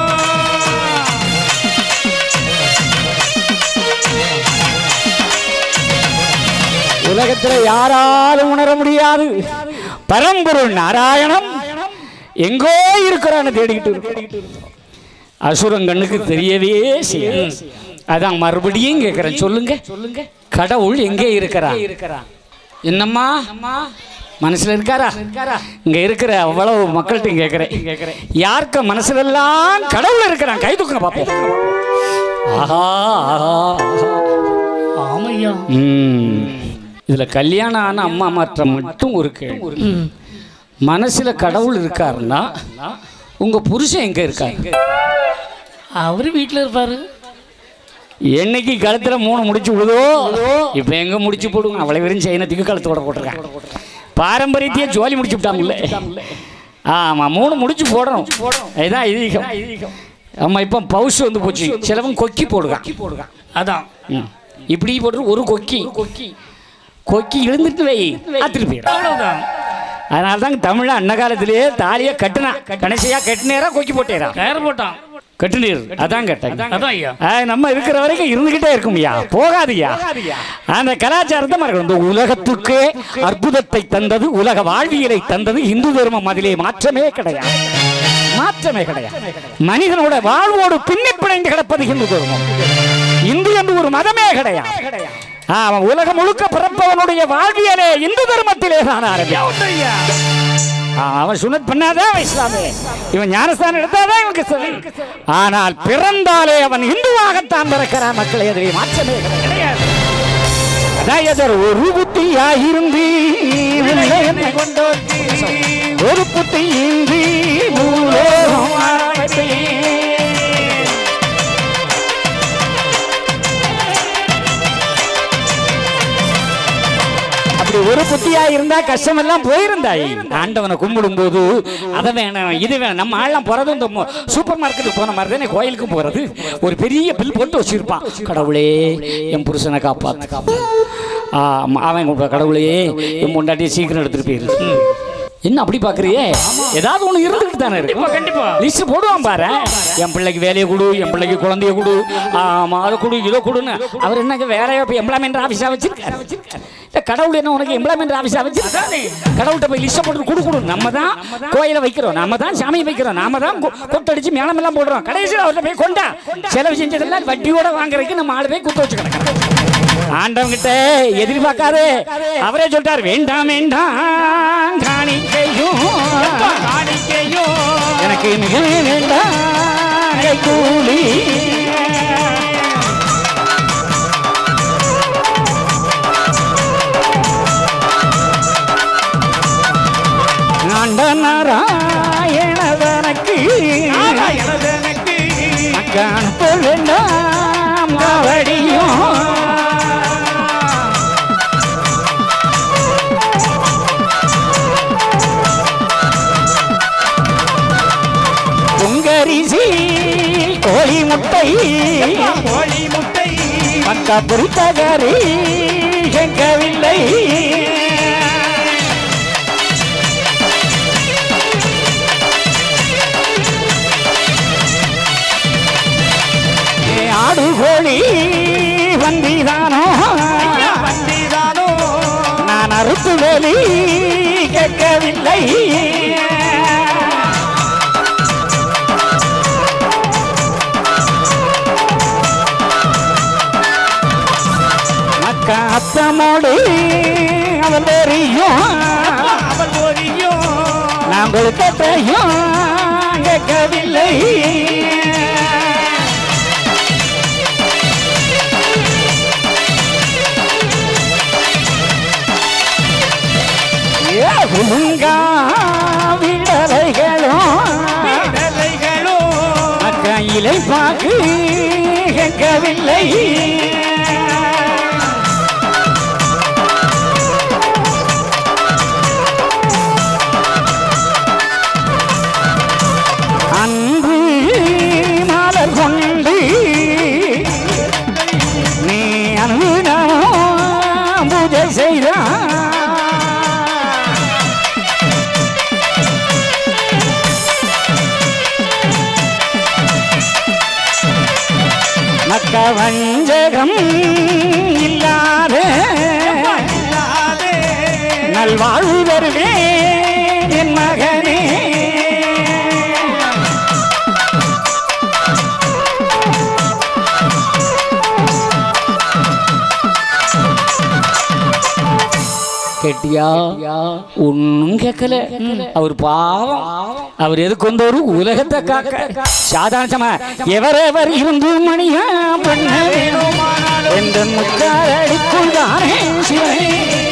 S1: உலகத்துல யாராலும் உணர முடியாது பரம்பொருள் நாராயணம் எங்கோ இருக்கிறான்னு தேடிக்கிட்டு இருக்கோம். அசுரன் கண்ணுக்கு தெரியவே செய்யாது அதான் மறுபடியும் கேட்கிறேன் சொல்லுங்க சொல்லுங்க கடவுள் எங்கே இருக்கிறா என்னம்மா மனசுல இருக்காரா இங்க இருக்கிற அவ்வளவு மக்கள்கிட்ட கேட்கிறேன் கேட்கிறேன் யாருக்கு மனசுல எல்லாம் கடவுள் இருக்கிறான் கை தூக்குங்க பாப்போம் ஆஹா ஆஹா ஆஹா
S3: ஆமையா
S1: ம். இதுல கல்யாணம் ஆன அம்மா மாற்றம் மட்டும் ஒரு கேள்வி மனசுல கடவுள் இருக்காருன்னா உங்க புருஷன் எங்க இருக்காரு
S3: அவரு வீட்டுல இருப்பாரு
S1: என்னைக்கு கழுத்துல மூணு முடிச்சு விடுதோ இப்ப எங்க முடிச்சு போடுங்க அவளை வெறும் சைனத்துக்கு கழுத்தோட போட்டிருக்காங்க பாரம்பரியத்தையே ஜோலி முடிச்சு விட்டாங்கல்ல ஆமா மூணு முடிச்சு போடணும் இதுதான் ஐதீகம் ஆமா இப்போ பவுஸ் வந்து போச்சு சிலவன் கொக்கி போடுகான்
S3: அதான்
S1: ம். இப்படி போட்டு ஒரு கொக்கி கொக்கி கொக்கி இழுந்துட்டு வை ஆத்துட்டு போயிடும்
S3: அவ்வளவுதான்
S1: அதனால தான் தமிழ் அன்ன காலத்திலேயே தாலியை கட்டுனா கடைசியா கட்டினேரா கொக்கி போட்டேரா
S3: கயிறு போட்டான்
S1: கட்டுனீர் அதான் கேட்டேன்
S3: அதான் ஐயா
S1: ஆ, நம்ம இருக்கிற வரைக்கும் இருந்துகிட்டே இருக்கும்யா போகாதியா அந்த கலாச்சாரத்தை மறக்கணும் இந்த உலகத்துக்கே அற்புதத்தை தந்தது உலக வாழ்வியலை தந்தது இந்து தர்மம் அதிலே மாற்றமே கிடையாது மாற்றமே கிடையாது மனிதனோட வாழ்வோடு பின்னி பிணைந்து கிடப்பது இந்து தர்மம் இந்து என்று ஒரு மதமே கிடையாது ஆ, அவன் உலகம் முழுக்க பிறப்பவனுடைய வாழ்வியலே இந்து தர்மத்திலே தான் ஆரம்பிக்கும் ஆ, அவன் சுனத் பண்ணாதான் அவன் இஸ்லாமே இவன் ஞானஸ்தானம் எடுத்தாதான் இவன் கிறிஸ்தவன் ஆனால் பிறந்தாலே அவன் இந்துவாகத்தான் பிறக்கிறான் மக்களை அதிலே மாற்றமே கிடையாது அதாவது ஒரு புத்தியாயிருந்து என்னை கொண்டோர்க்கு ஒரு புத்தியின்றி பூலோகம் வாழ வைப்பேன். அப்படி ஒரு புத்தியா இருந்தா கஷ்டம் எல்லாம் போயிருந்தாய் ஆண்டவனை கும்பிடும் போது அதை வேணும் இது வேணும் நம்ம ஆள்லாம் போறது இந்த மொ- சூப்பர் மார்க்கெட்டுக்கு போன மாதிரி தானே கோயிலுக்கும் போறது ஒரு பெரிய பில் போட்டு வச்சிருப்பான் கடவுளே என் புருஷனை காப்பாத்து ஆ, ஆமா, அவன் கூட, கடவுளே என் பொண்டாட்டியை சீக்கிரம் எடுத்துட்டு போயிரு என்ன அப்படி பாக்குறியே ஏதாவது ஒண்ணு இருந்துகிட்டு தானே இருக்கு
S3: கண்டிப்பா.
S1: லிஸ்ட் போடுவான் பாரு என் பிள்ளைக்கு வேலையை கொடு என் பிள்ளைக்கு குழந்தைய கொடு ஆமா அதை கொடு இதை கொடுன்னு அவர் என்ன வேற எம்ப்ளாய்மெண்ட் ஆஃபீஸா வச்சிருக்காரு இல்ல கடவுள் என்ன உனக்கு எம்ப்ளாய்மெண்ட் ஆஃபீஸா வச்சிருக்காரு கடவுள்கிட்ட போய் லிஸ்ட் போட்டு கொடு கொடு நம்ம தான் கோயிலை வைக்கிறோம் நாம தான் சாமி வைக்கிறோம் நாம தான் கொ- கொட்டடிச்சு மேளம் எல்லாம் போடுறோம் கடைசியில் அவர்கிட்ட போய் கொண்டா செலவு செஞ்சதெல்லாம் வட்டியோட வாங்குறதுக்கு நம்ம ஆளு போய் குத்து வச்சு கிடக்கிறோம் ஆண்டவங்கிட்ட எதிர்பார்க்காரு அவரே சொல்லிட்டார் வேண்டாம் வேண்டாம் காணிக்கையும்
S3: காணிக்கையும்
S1: எனக்கு மிக வேண்டாம் கூலி ஆண்ட நாராயணவனுக்கு
S3: எனதனக்கு
S1: காணப்ப வேண்டாம் கவடியும் பொங்க
S3: கோழி முட்டை
S1: மக்கா பொறித்தகரி கேட்கவில்லை ஏ ஆடு கோழி வந்திதானோ
S3: வண்டிதானோ
S1: நான் அறுத்து வேலி கேட்கவில்லை மக்கா அத்தமோடு அவள் வெறியும்
S3: அவள் ஒரியும்
S1: நான் கொடுத்தையும் கேட்கவில்லை ஏ, உலுங்கா விடலைகளும்
S3: விடலைகளோ
S1: கையிலை பாக்கு கேட்கவில்லை அன்பு மலர் கொண்டு நீ அனுபவம் பூஜை செய்தார் மக்க வஞ்சகம் இல்லாத
S3: இல்லாதே
S1: நல்வாழ்வு வருவே என் மகனே கேட்டியா ஒன்னும் கேட்கல அவர் பாவம் அவர் எதுக்கு வந்தவரு உலகத்தை காக்க சாதாரணமா எவரெவர் இருந்து மணியா பண்ண வேணும் எந்த முத்தாரடிக்குள் தானே சிவனே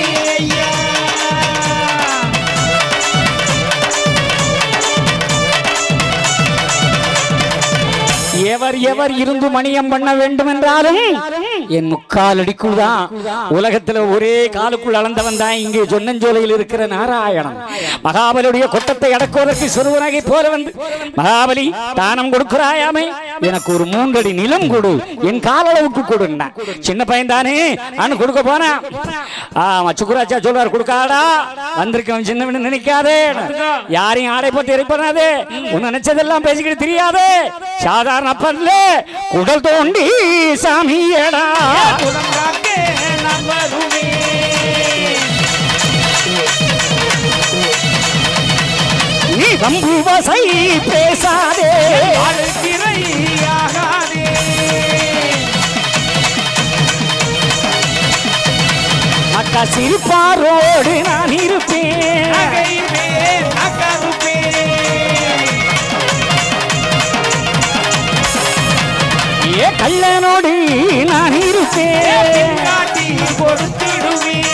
S1: எவர் எவர் இருந்து மணியம் பண்ண வேண்டும் என்றாலும் என் முக்கால் அடிக்குள் தான் உலகத்துல ஒரே காலுக்குள் அளந்தவன் தான் இங்கே சொன்னஞ்சோலையில் இருக்கிற நாராயணன் மகாபலியுடைய கொட்டத்தை அடக்குவதற்கு சிறுவனகை போல வந்து மகாபலி தானம் கொடுக்கிறாயாமே எனக்கு ஒரு மூன்றடி நிலம் கொடு என் காலளவுக்கு கொடுன்னா சின்ன பையன் தானே நான் கொடுக்க போனேன் ஆமா சுக்குராச்சா சொல்றாரு கொடுக்காடா வந்திருக்கவன் சின்னவன் நினைக்காதே யாரையும் ஆடை போட்டு இறைப்படாதே உன் நினைச்சதெல்லாம் பேசிக்கிட்டு தெரியாதே சாதாரண அப்பன்ல குடல் தோண்டி சாமியடா
S3: குலம் காக்க நான் வருவேன்
S1: நீ வம்பு வசை பேசாதே
S3: வாழ்த்திரையாகாதே
S1: அக்கா சிரிப்பாரோடு நான் இருப்பேன்
S3: நகைப்பேன் நகருப்பேன்
S1: ஏ கள்ளனோடு நான் இருப்பேன்
S3: காட்டி கொடுத்திடுவேன்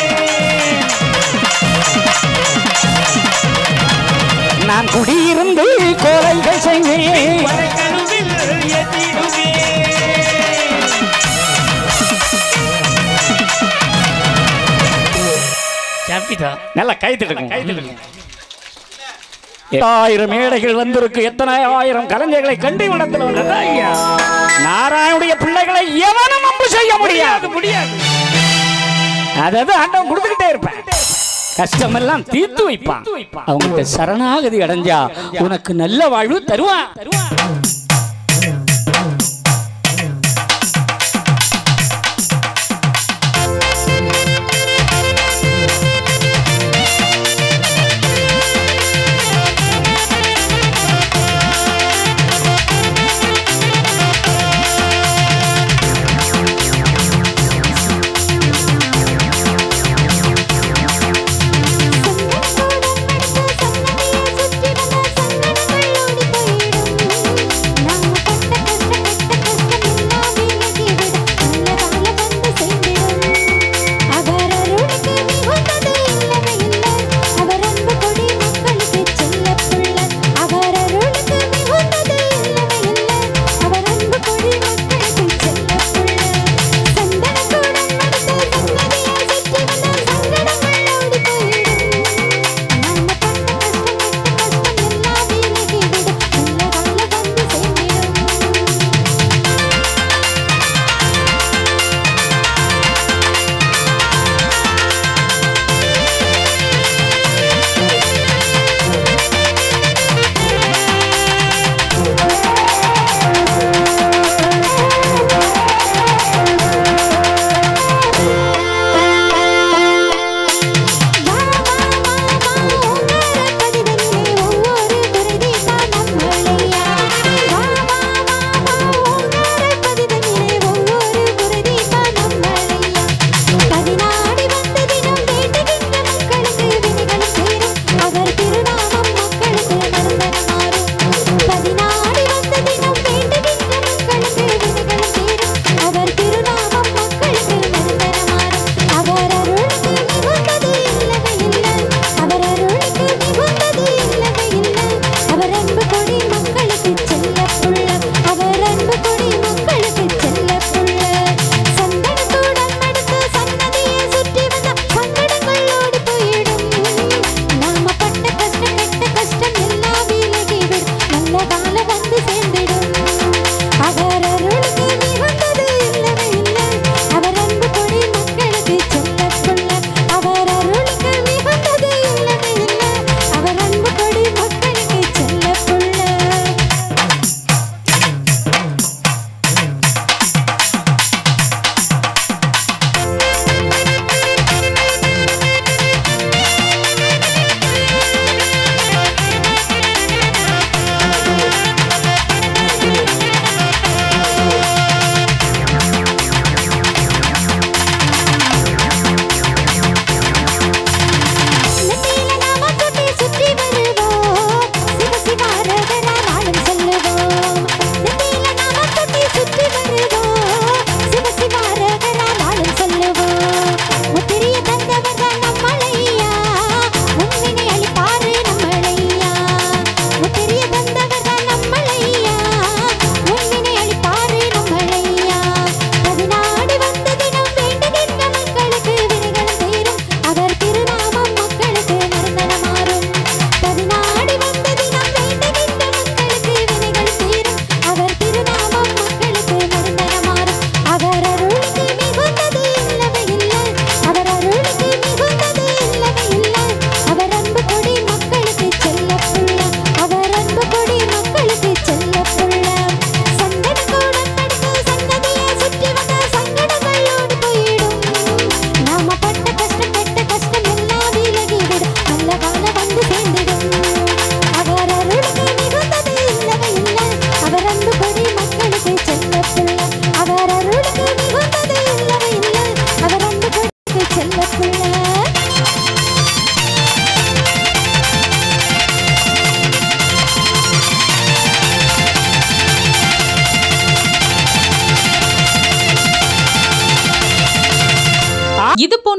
S1: நான் குடியிருந்து கோலைகள் செய்வேன்
S3: வரைக்கருவில் எதிடுவேன்
S1: நல்லா கை தட்டுங்க எட்டாயிரம் மேடைகள் வந்திருக்கு எத்தனை ஆயிரம் கலைஞர்களை கண்டு இடத்துல வந்தது ஐயா நாராயணுடைய பிள்ளைகளை எவனும் அம்பு செய்ய முடியாது முடியாது அதாவது ஆண்டவன் கொடுத்துக்கிட்டே இருப்பேன் கஷ்டமெல்லாம் தீர்த்து வைப்பான் அவங்கள்ட்ட சரணாகதி அடைஞ்சா உனக்கு நல்ல வாழ்வு தருவான் தருவான்
S2: சந்தனத்தோட மடித்த சந்ததியை சுற்றி வந்த சந்தனங்கள் ஓடிப் போயிடும்.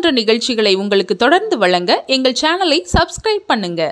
S6: போன்ற நிகழ்ச்சிகளை உங்களுக்கு தொடர்ந்து வழங்க எங்கள் சேனலை சப்ஸ்கிரைப் பண்ணுங்க